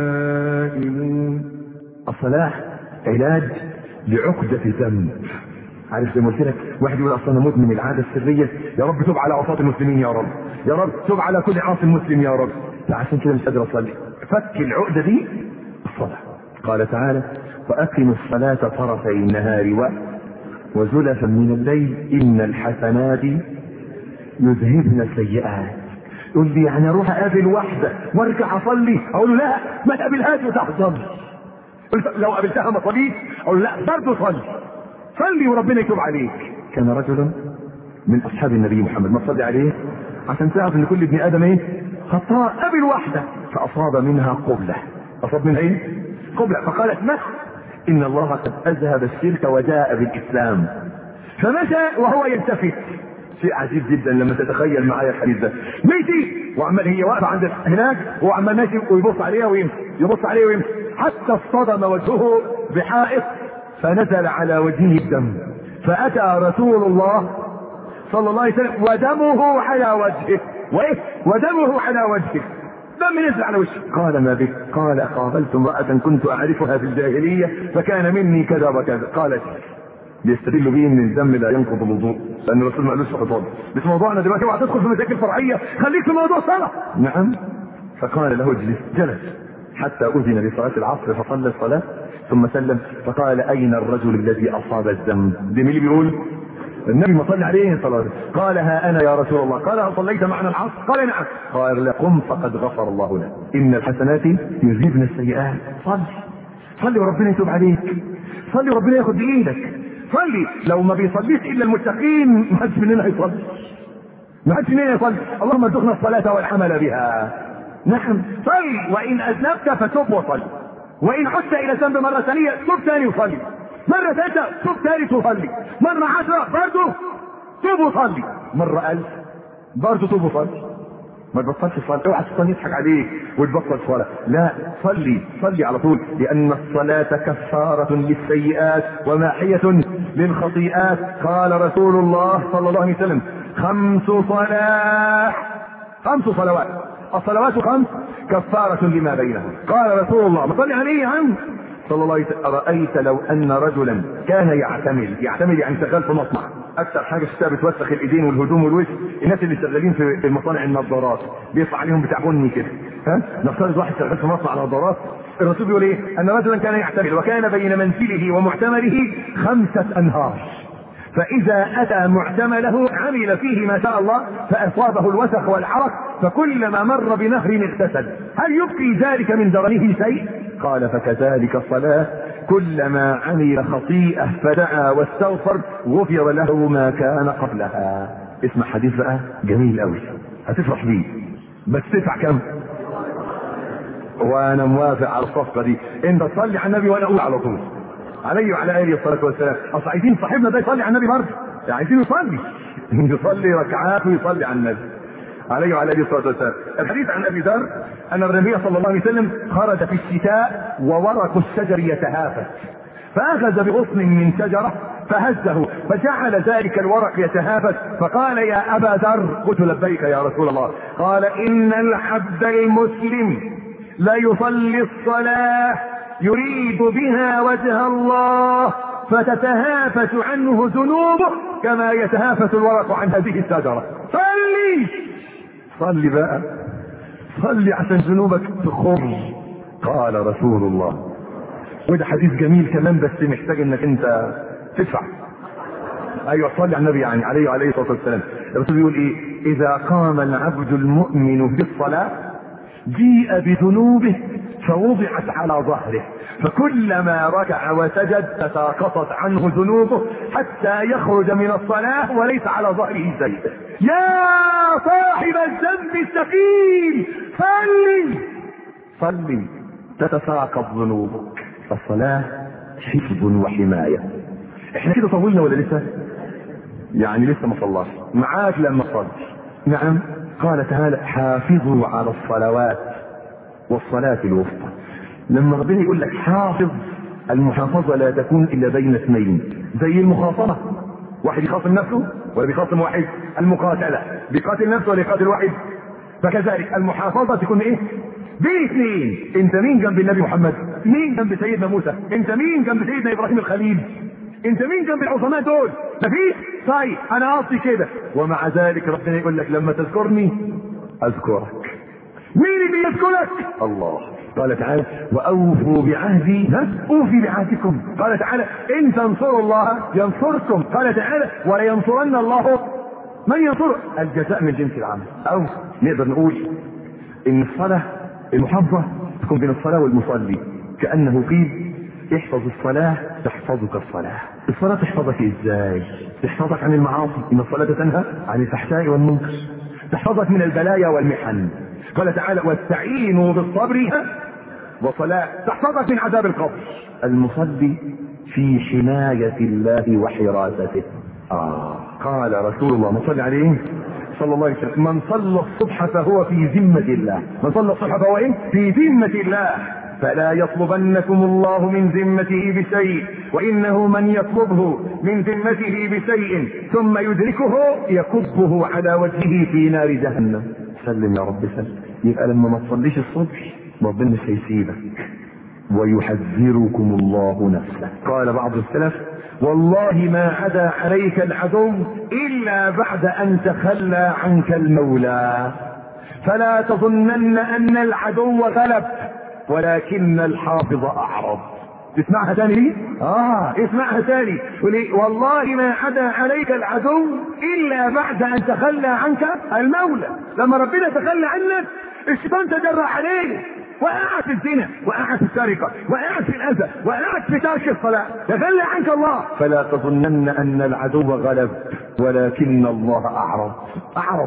دائمون الصلاة علاج لعقدة ذنب عارف زي ما قلت لك واحد يقول اصل انا مدمن العاده السريه يا رب تب على عصاة المسلمين يا رب يا رب تب على كل عاصي مسلم يا رب عشان كده مش قادر اصلي فك العقده دي الصلاه قال تعالى واقم الصلاه طرفي النهار و وزلفا من الليل ان الحسنات يذهبن السيئات يقول لي يعني اروح اقابل واحده وارجع اصلي اقول له لا ما تقابلهاش وتحصل لو قابلتها ما صليت اقول لا برضه صلي صلي وربنا يتوب عليك كان رجل من اصحاب النبي محمد ما تصلي عليه عشان تعرف ان كل ابن ادم ايه خطاء قبل واحده فاصاب منها قبله اصاب منها ايه قبله فقالت ما ان الله قد اذهب الشرك وجاء بالاسلام فمشى وهو يلتفت شيء عجيب جدا لما تتخيل معايا الحديث ده مشي وعمال هي واقفه عند هناك وهو عمال ماشي ويبص عليها ويمشي يبص عليها ويمشي حتى اصطدم وجهه بحائط فنزل على وجهه الدم فاتى رسول الله صلى الله عليه وسلم ودمه على وجهه وايه ودمه على وجهه دم نزل على وجهه قال ما بك قال قابلت امرأة كنت أعرفها في الجاهلية فكان مني كذا وكذا قالت بيستدل به ان الدم لا ينقض الوضوء لان الرسول ما قالوش في خطاب بس موضوعنا دلوقتي اوعى تدخل في مشاكل فرعيه خليك في موضوع صلاه نعم فقال له اجلس جلس حتى اذن لصلاه العصر فصلى الصلاه ثم سلم فقال اين الرجل الذي اصاب الذنب ده مين اللي بيقول النبي ما صلى عليه صلى قال ها انا يا رسول الله قال هل صليت معنا العصر قال نعم قال لا قم فقد غفر الله لك ان الحسنات يذهبن السيئات صل صلي وربنا يتوب عليك صلي وربنا ياخد بايدك صلي لو ما بيصليش الا المتقين ما حدش مننا يصلي ما حدش مننا يصلي اللهم ارزقنا الصلاه والعمل بها نعم صلي وان اذنبت فتب وصلي وان عدت الى ذنب مره ثانيه تب ثاني وصلي مرة ثالثة تب ثالث وصلي مرة عشرة برضه تب وصلي مرة ألف برضه تب وصلي ما تبطلش الصلاة اوعى الشيطان يضحك عليك وتبطل صلاة لا صلي صلي على طول لأن الصلاة كفارة للسيئات وماحية للخطيئات قال رسول الله صلى الله عليه وسلم خمس صلاة خمس صلوات الصلوات خمس كفارة لما بينهم قال رسول الله ما صلي عليه يا عم صلى الله عليه وسلم أرأيت لو أن رجلا كان يعتمل يعتمل يعني شغال في مصنع أكثر حاجة شفتها بتوسخ الإيدين والهدوم والوجه الناس اللي شغالين في المصانع النظارات بيطلع عليهم بتاع بني كده ها نفترض واحد شغال في مصنع نظارات الرسول بيقول ايه؟ أن رجلا كان يعتمل وكان بين منزله ومعتمله خمسة أنهار فإذا أتى معتمله عمل فيه ما شاء الله فأصابه الوسخ والعرق فكلما مر بنهر اغتسل هل يبقي ذلك من درنه شيء؟ قال فكذلك الصلاة كلما عمل خطيئة فدعا واستغفر غفر له ما كان قبلها اسمع حديث بقى جميل قوي هتفرح بيه بس تدفع كم؟ وانا موافق على الصفقه دي انت تصلي على النبي وانا اقول على طول عليه وعلى اله الصلاه والسلام اصل عايزين صاحبنا ده يصلي على النبي برضه يعني عايزين يصلي يصلي ركعات ويصلي على النبي عليه وعلى اله الصلاه والسلام الحديث عن ابي ذر ان النبي صلى الله عليه وسلم خرج في الشتاء وورق الشجر يتهافت فاخذ بغصن من شجره فهزه فجعل ذلك الورق يتهافت فقال يا ابا ذر قلت لبيك يا رسول الله قال ان العبد المسلم ليصلي الصلاه يريد بها وجه الله فتتهافت عنه ذنوبه كما يتهافت الورق عن هذه الشجره صلي صلي بقى صلي عشان ذنوبك تخر قال رسول الله وده حديث جميل كمان بس محتاج انك انت تدفع ايوه صلي على النبي يعني عليه وعليه الصلاه والسلام الرسول بيقول ايه اذا قام العبد المؤمن بالصلاه جيء بذنوبه فوضعت على ظهره فكلما ركع وسجد تساقطت عنه ذنوبه حتى يخرج من الصلاة وليس على ظهره شيء يا صاحب الذنب الثقيل صلي صلي تتساقط ذنوبك الصلاة حفظ وحماية احنا كده طولنا ولا لسه يعني لسه ما صلاش معاك لما تصلي نعم قال تعالى حافظوا على الصلوات والصلاة الوسطى لما ربنا يقول لك حافظ المحافظة لا تكون إلا بين اثنين زي المخاصمة واحد يخاصم نفسه ولا بيخاصم واحد المقاتلة بيقاتل نفسه ولا يقاتل واحد فكذلك المحافظة تكون ايه بين اثنين انت مين جنب النبي محمد مين جنب سيدنا موسى انت مين جنب سيدنا ابراهيم الخليل انت مين جنب العظماء دول مفيش طيب انا قصدي كده ومع ذلك ربنا يقول لك لما تذكرني اذكرك مين اللي يذكرك الله قال تعالى واوفوا بعهدي ها اوفي بعهدكم قال تعالى ان تنصروا الله ينصركم قال تعالى ولينصرن الله من ينصر الجزاء من جنس العمل او نقدر نقول ان الصلاه المحافظه تكون بين الصلاه والمصلي كانه قيل احفظ الصلاة تحفظك الصلاة الصلاة تحفظك ازاي تحفظك عن المعاصي ان الصلاة تنهى عن الفحشاء والمنكر تحفظك من البلايا والمحن قال تعالى واستعينوا بالصبر وصلاة تحفظك من عذاب القبر المصلي في حماية الله وحراسته آه قال رسول الله من صلى عليه صلى الله عليه وسلم من صلى الصبح فهو في ذمة الله من صلى الصبح فهو ايه في ذمة الله فلا يطلبنكم الله من ذمته بشيء وانه من يطلبه من ذمته بشيء ثم يدركه يكبه على وجهه في نار جهنم سلم يا رب سلم يبقى لما ما تصليش الصبح ربنا مش هيسيبك ويحذركم الله نفسه قال بعض السلف والله ما عدا عليك العدو الا بعد ان تخلى عنك المولى فلا تظنن ان العدو غلب ولكن الحافظ اعرض تسمعها تاني دي؟ اه اسمعها تاني ولي والله ما عدا عليك العدو الا بعد ان تخلى عنك المولى لما ربنا تخلى عنك الشيطان تجرى عليك وقعت في الزنا وقعت في السرقه وقعت في الاذى وقعت في ترك الصلاه تخلى عنك الله فلا تظنن ان العدو غلب ولكن الله اعرض اعرض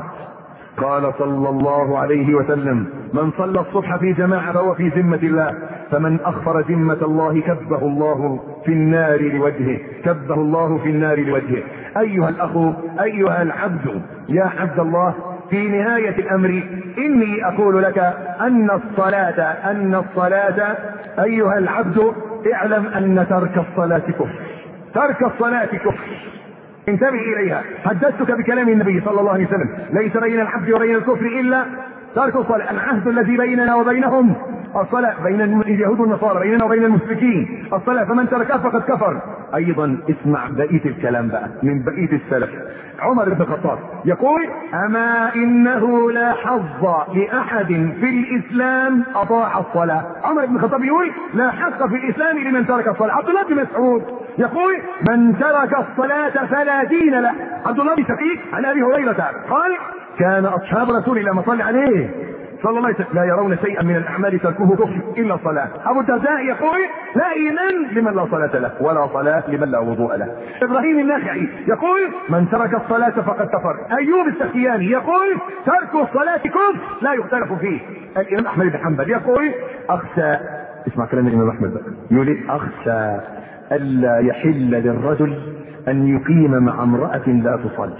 قال صلى الله عليه وسلم من صلى الصبح في جماعة فهو في ذمة الله فمن أخفر ذمة الله كبه الله في النار لوجهه كبه الله في النار لوجهه أيها الأخ أيها العبد يا عبد الله في نهاية الأمر إني أقول لك أن الصلاة أن الصلاة أيها العبد اعلم أن ترك الصلاة كفر ترك الصلاة كفر انتبه اليها حدثتك بكلام النبي صلى الله عليه وسلم ليس بين العبد وبين الكفر الا ترك الصلاة العهد الذي بيننا وبينهم الصلاة بين اليهود والنصارى بيننا وبين المشركين الصلاة فمن تركها فقد كفر ايضا اسمع بقية الكلام بقى من بقية السلف عمر بن الخطاب يقول اما انه لا حظ لاحد في الاسلام اطاع الصلاة عمر بن الخطاب يقول لا حق في الاسلام لمن ترك الصلاة عبد الله بن مسعود يقول من ترك الصلاة فلا دين له عبد الله بن شقيق عن ابي هريرة قال كان اصحاب رسول الله ما صلى عليه صلى الله عليه وسلم لا يرون شيئا من الاعمال تركه كفر الا الصلاه ابو الدرداء يقول لا ايمان لمن لا صلاه له ولا صلاه لمن لا وضوء له ابراهيم النخعي يقول من ترك الصلاه فقد كفر ايوب السختياني يقول ترك الصلاه كفر لا يختلف فيه الامام احمد بن حنبل يقول اخشى اسمع كلام الامام احمد بقى يقول إيه؟ اخشى الا يحل للرجل ان يقيم مع امراه لا تصلي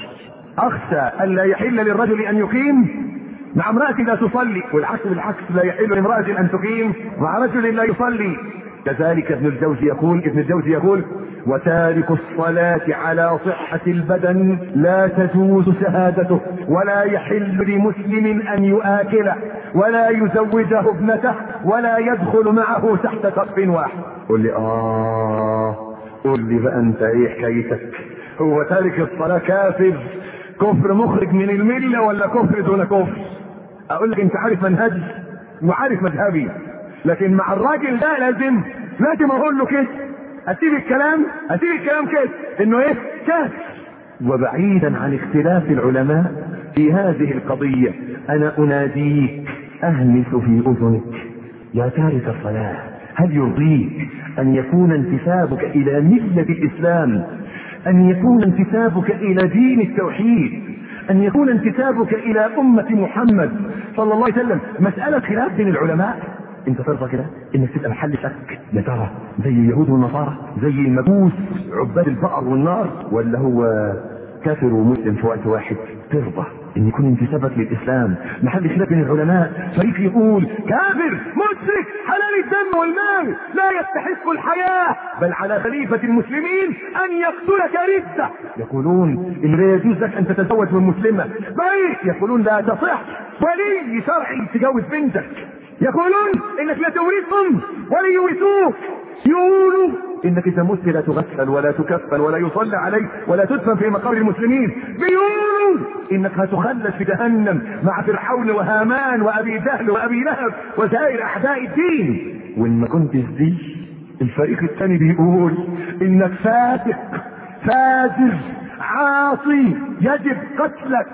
اخشى الا يحل للرجل ان يقيم مع امرأة لا تصلي والعكس بالعكس لا يحل لامرأة أن تقيم مع رجل لا يصلي كذلك ابن الجوزي يقول ابن الجوزي يقول وتارك الصلاة على صحة البدن لا تجوز شهادته ولا يحل لمسلم أن يؤكله ولا يزوجه ابنته ولا يدخل معه تحت سقف واحد قل لي آه قل لي بقى أنت إيه حكايتك هو تارك الصلاة كافر كفر مخرج من الملة ولا كفر دون كفر اقول لك انت عارف منهجي وعارف مذهبي لكن مع الراجل ده لازم لازم اقول له كده اسيب الكلام اسيب الكلام كده انه ايه كافر وبعيدا عن اختلاف العلماء في هذه القضية انا اناديك اهمس في اذنك يا تارك الصلاة هل يرضيك ان يكون انتسابك الى ملة الاسلام ان يكون انتسابك الى دين التوحيد ان يكون انتسابك الى امة محمد صلى الله عليه وسلم مسألة خلاف بين العلماء انت ترضى كده انك تبقى محل شك يا ترى زي اليهود والنصارى زي المجوس عباد البقر والنار ولا هو كافر ومسلم في وقت واحد ترضى ان يكون انتسابك للاسلام محل خلاف بين العلماء فريق يقول كافر مشرك حلال الدم والمال لا يستحق الحياه بل على خليفه المسلمين ان يقتلك رده يقولون ان لا يجوز لك ان تتزوج من مسلمه بل يقولون لا تصح ولي شرعي تجوز بنتك يقولون انك لا تورثهم ولا يورثوك يقولوا انك اذا مت لا تغسل ولا تكفن ولا يصلى عليك ولا تدفن في مقابر المسلمين بيقولوا انك هتخلد في جهنم مع فرعون وهامان وابي جهل وابي لهب وسائر اعداء الدين وان ما كنتش دي الفريق الثاني بيقول انك فاسق فاجر عاصي يجب قتلك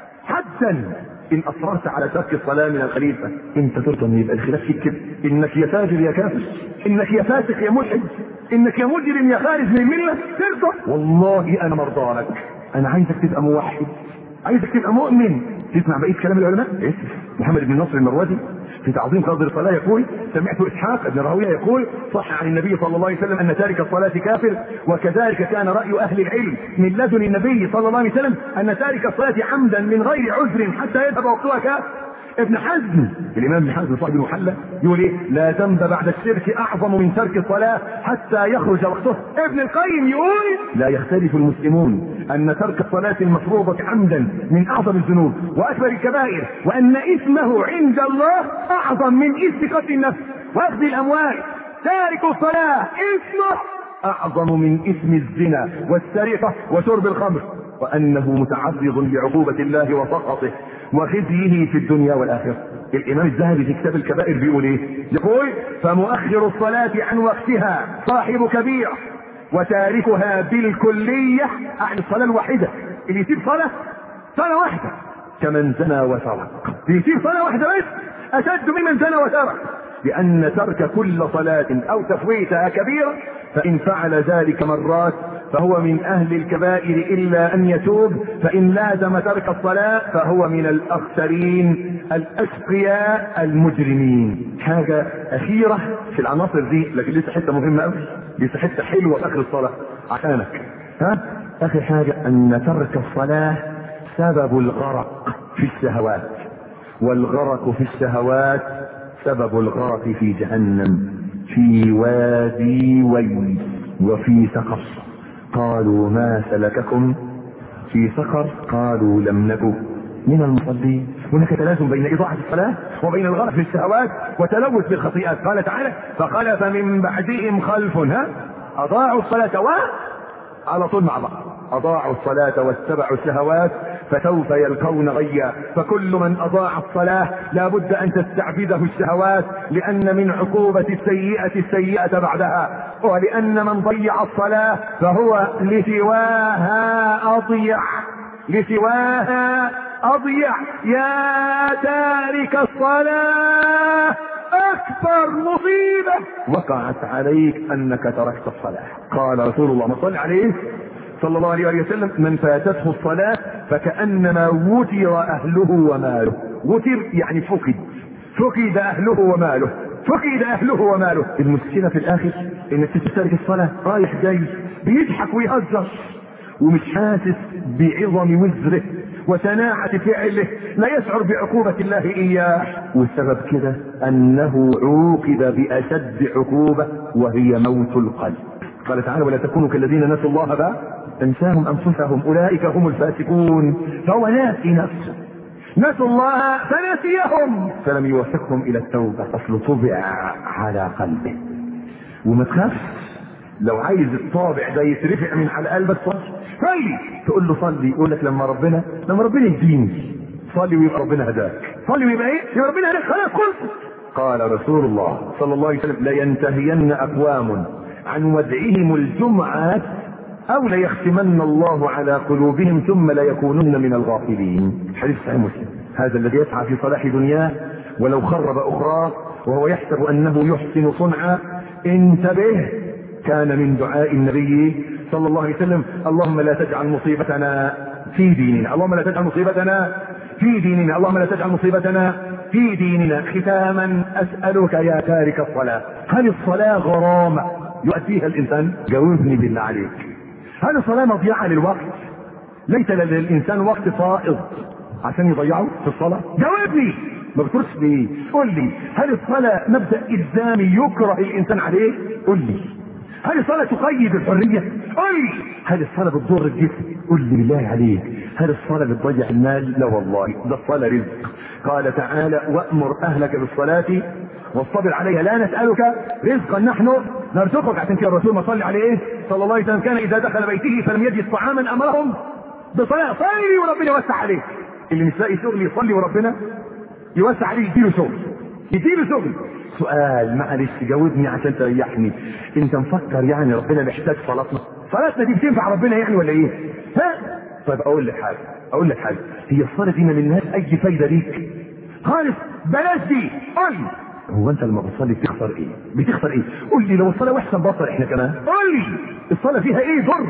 حدا ان اصررت على ترك الصلاه من الخليفه انت ترضى ان يبقى الخلاف فيك كده انك يا فاجر يا كافر انك يا فاسق يا ملحد انك يا مجرم يا خارج من المله ترضى والله انا مرضى لك انا عايزك تبقى موحد عايزك تبقى مؤمن تسمع بقيه كلام العلماء اسف محمد بن نصر المروزي في تعظيم قدر الصلاة يقول سمعت إسحاق بن راهويه يقول صح عن النبي صلى الله عليه وسلم أن تارك الصلاة كافر وكذلك كان رأي أهل العلم من لدن النبي صلى الله عليه وسلم أن تارك الصلاة عمدا من غير عذر حتى يذهب وقتها كافر ابن حزم الامام ابن حزم صاحب المحلى يقول ايه لا ذنب بعد الشرك اعظم من ترك الصلاه حتى يخرج وقته ابن القيم يقول لا يختلف المسلمون ان ترك الصلاه المفروضه عمدا من اعظم الذنوب واكبر الكبائر وان اسمه عند الله اعظم من اسم قتل النفس واخذ الاموال تارك الصلاه اسمه اعظم من اسم الزنا والسرقه وشرب الخمر وانه متعرض لعقوبه الله وسخطه وخزيه في الدنيا والاخره الامام الذهبي في كتاب الكبائر بيقول ايه يقول فمؤخر الصلاه عن وقتها صاحب كبير وتاركها بالكليه عن الصلاه الواحده اللي يسيب صلاه صلاه واحده كمن زنى وسرق اللي يسيب صلاه واحده بس اشد ممن زنى وسرق لأن ترك كل صلاة أو تفويتها كبيرة فإن فعل ذلك مرات فهو من أهل الكبائر إلا أن يتوب فإن لازم ترك الصلاة فهو من الأخسرين الأشقياء المجرمين حاجة أخيرة في العناصر دي لكن لسه حتة مهمة أوي لسه حتة حلوة في آخر الصلاة عشانك ها آخر حاجة أن ترك الصلاة سبب الغرق في الشهوات والغرق في الشهوات سبب الغرق في جهنم في وادي ويل وفي سقر قالوا ما سلككم في سقر قالوا لم نكن من المصلين هناك تلازم بين إضاعة الصلاة وبين الغرق في الشهوات وتلوث بالخطيئات قال تعالى فخلف من بعدهم خلف ها أضاعوا الصلاة و على طول مع بعض أضاعوا الصلاة واتبعوا الشهوات فسوف يلقون غيا فكل من أضاع الصلاة لا بد أن تستعبده الشهوات لأن من عقوبة السيئة السيئة بعدها ولأن من ضيع الصلاة فهو لسواها أضيع لسواها أضيع يا تارك الصلاة أكبر مصيبة وقعت عليك أنك تركت الصلاة قال رسول الله صل عليه صلى الله عليه وسلم من فاتته الصلاة فكأنما وتر أهله وماله وتر يعني فقد فقد أهله وماله فقد أهله وماله المشكلة في الآخر إنك تترك الصلاة رايح جاي بيضحك ويهزر ومش حاسس بعظم وزره وشناعة فعله لا يشعر بعقوبة الله إياه والسبب كده أنه عوقب بأشد عقوبة وهي موت القلب قال تعالى ولا تكونوا كالذين نسوا الله بقى تنساهم أنفسهم أولئك هم الفاسقون فهو ناسي نفسه نسوا الله فنسيهم فلم يوفقهم إلى التوبة أصل طبع على قلبه وما تخافش لو عايز الطابع ده يترفع من على قلبك صلي صلي تقول له صلي يقول لك لما ربنا لما ربنا يهديني صلي ويبقى ربنا هداك صلي ويبقى ايه؟ يبقى ربنا هداك خلاص قلت قال رسول الله صلى الله عليه وسلم لينتهين اقوام عن ودعهم الجمعات او ليختمن الله على قلوبهم ثم ليكونن من الغافلين حديث صحيح مسلم هذا الذي يسعى في صلاح دنياه ولو خرب اخراه وهو يحسب انه يحسن صنعا انتبه كان من دعاء النبي صلى الله عليه وسلم اللهم لا تجعل مصيبتنا في ديننا اللهم لا تجعل مصيبتنا في ديننا اللهم لا تجعل مصيبتنا في ديننا ختاما اسالك يا تارك الصلاه هل الصلاه غرامه يؤديها الانسان جاوبني بالله عليك هل الصلاه مضيعه للوقت ليس للانسان وقت فائض عشان يضيعه في الصلاه جاوبني ما بتقولش ليه قول لي هل الصلاه مبدا الزامي يكره الانسان عليه قول لي هل الصلاة تقيد الحرية؟ قل لي هل الصلاة بتضر الجسم؟ قل لي بالله عليك هل الصلاة بتضيع المال؟ لا والله ده الصلاة رزق قال تعالى وأمر أهلك بالصلاة واصطبر عليها لا نسألك رزقا نحن نرزقك عشان كده الرسول ما صلى عليه ايه؟ صلى الله عليه وسلم كان إذا دخل بيته فلم يجد طعاما أمرهم بصلاة صلي وربنا يوسع عليه اللي مش لاقي شغل يصلي وربنا يوسع عليه يديله شغل يديله شغل سؤال معلش جاوبني عشان تريحني انت مفكر يعني ربنا محتاج صلاتنا صلاتنا دي بتنفع ربنا يعني ولا ايه ها طيب اقول لك حاجه اقول لك حاجه هي الصلاه دي ما منهاش اي فايده ليك خالص بلاش دي قول لي هو انت لما بتصلي بتخسر ايه بتخسر ايه قول لي لو الصلاه وحشه نبطل احنا كمان قول لي الصلاه فيها ايه ضر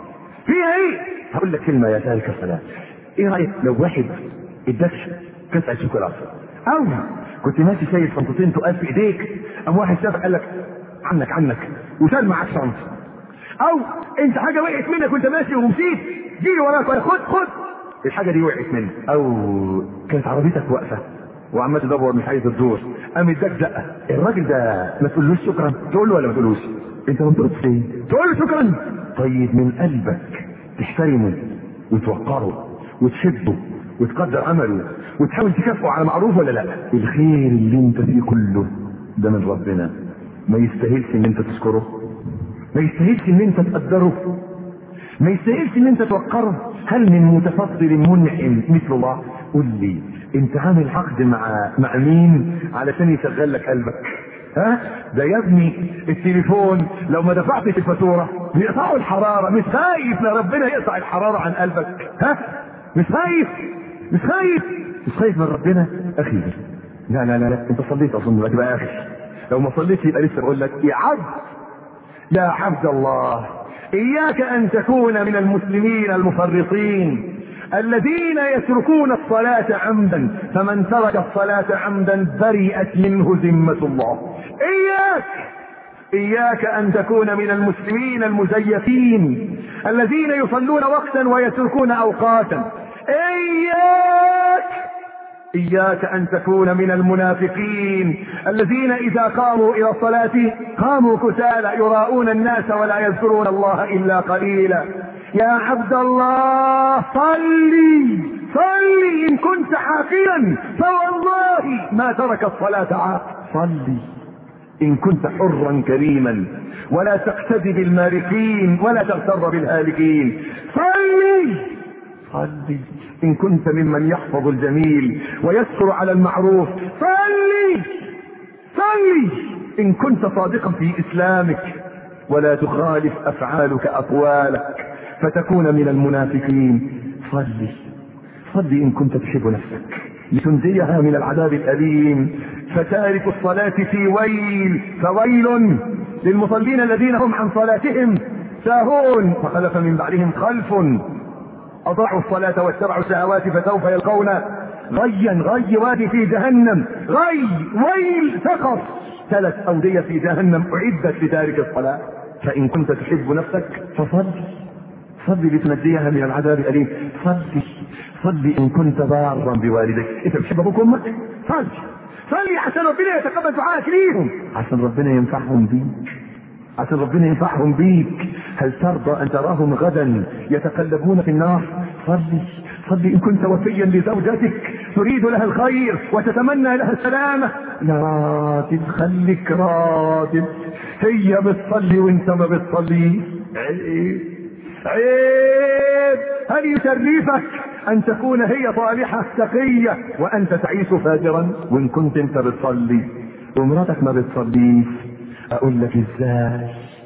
فيها ايه هقول لك كلمه يا تارك الصلاه ايه رايك لو واحد اداك قطعه شوكولاته او كنت ماشي شايل شنطتين تقال في ايديك قام واحد شاف قال لك عنك عنك وشال معاك شنطه او انت حاجه وقعت منك وانت ماشي ومشيت جيلي وراك ولا خد خد الحاجه دي وقعت منك او كانت عربيتك واقفه وعمال تدور مش عايز تدور قام اداك زقه الراجل ده ما تقولوش شكرا تقول له ولا ما تقولوش انت منطقت فين تقول له شكرا طيب من قلبك تحترمه وتوقره وتحبه وتقدر عمله وتحاول تكافئه على معروف ولا لا الخير اللي انت فيه كله ده من ربنا ما يستاهلش ان انت تشكره ما يستاهلش ان انت تقدره ما يستاهلش ان انت توقره هل من متفضل منعم مثل الله قل لي انت عامل عقد مع مع مين علشان يشغل لك قلبك ها ده يا ابني التليفون لو ما دفعتش الفاتوره بيقطعوا الحراره مش خايف لا ربنا يقطع الحراره عن قلبك ها مش خايف مش خايف مش خايف من ربنا اخي لا لا لا, لا. انت صليت اظن دلوقتي بقى يا اخي لو ما صليتش يبقى لسه بقول لك يا عبد يا عبد الله اياك ان تكون من المسلمين المفرطين الذين يتركون الصلاة عمدا فمن ترك الصلاة عمدا برئت منه ذمة الله اياك اياك ان تكون من المسلمين المزيفين الذين يصلون وقتا ويتركون اوقاتا اياك اياك ان تكون من المنافقين الذين اذا قاموا الى الصلاة قاموا كسالى يراءون الناس ولا يذكرون الله الا قليلا يا عبد الله صلي صلي ان كنت عاقلا فوالله ما ترك الصلاة عاقل صلي ان كنت حرا كريما ولا تقتدي بالماركين ولا تغتر بالهالكين صلي صلي ان كنت ممن يحفظ الجميل ويسر على المعروف صلي صلي ان كنت صادقا في اسلامك ولا تخالف افعالك اقوالك فتكون من المنافقين صلي صلي ان كنت تحب نفسك لتنجيها من العذاب الاليم فتارك الصلاة في ويل فويل للمصلين الذين هم عن صلاتهم ساهون فخلف من بعدهم خلف اضاعوا الصلاة واتبعوا الشهوات فسوف يلقون غيا غي وادي في جهنم غي ويل سقط ثلاث أودية في جهنم أعدت لتارك الصلاة فإن كنت تحب نفسك فصل صلي لتنجيها من العذاب الأليم صلي صلي إن كنت بارا بوالديك أنت بتحب أبوك وأمك صلي صلي عشان ربنا يتقبل دعائك ليهم عشان ربنا ينفعهم بيك عشان ربنا ينفعهم بيك هل ترضى ان تراهم غدا يتقلبون في النار صلي صلي ان كنت وفيا لزوجتك تريد لها الخير وتتمنى لها السلامة يا راجل خليك راجل هي بتصلي وانت ما بتصليش عيب عيب هل يشرفك ان تكون هي صالحة تقية وانت تعيش فاجرا وان كنت انت بتصلي ومراتك ما بتصليش اقول لك ازاي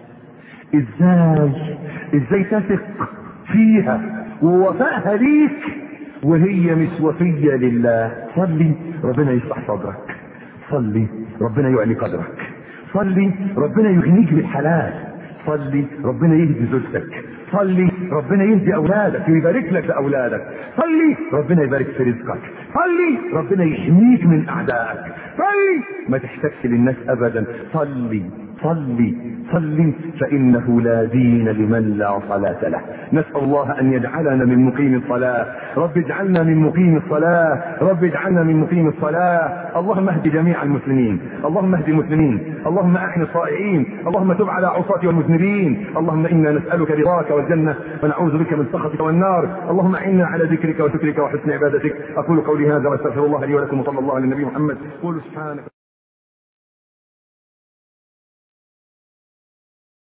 ازاي ازاي تثق فيها ووفائها ليك وهي مش وفية لله صلي ربنا يشرح صدرك صلي ربنا يعلي قدرك صلي ربنا يغنيك بالحلال صلي ربنا يهدي زوجتك صلي ربنا يهدي اولادك ويبارك لك لاولادك صلي ربنا يبارك في رزقك صلي ربنا يحميك من اعدائك صلي ما تحتاجش للناس ابدا صلي صلي صلي فانه لا دين لمن لا صلاة له نسأل الله ان يجعلنا من مقيم الصلاة رب اجعلنا من مقيم الصلاة رب اجعلنا من مقيم الصلاة اللهم اهد جميع المسلمين اللهم اهد المسلمين اللهم اعن الصائعين اللهم تب على عصاة والمذنبين اللهم انا نسألك رضاك والجنة ونعوذ بك من سخطك والنار اللهم اعنا على ذكرك وشكرك وحسن عبادتك اقول قولي هذا واستغفر الله لي ولكم وصلى الله على النبي محمد قولوا سبحانك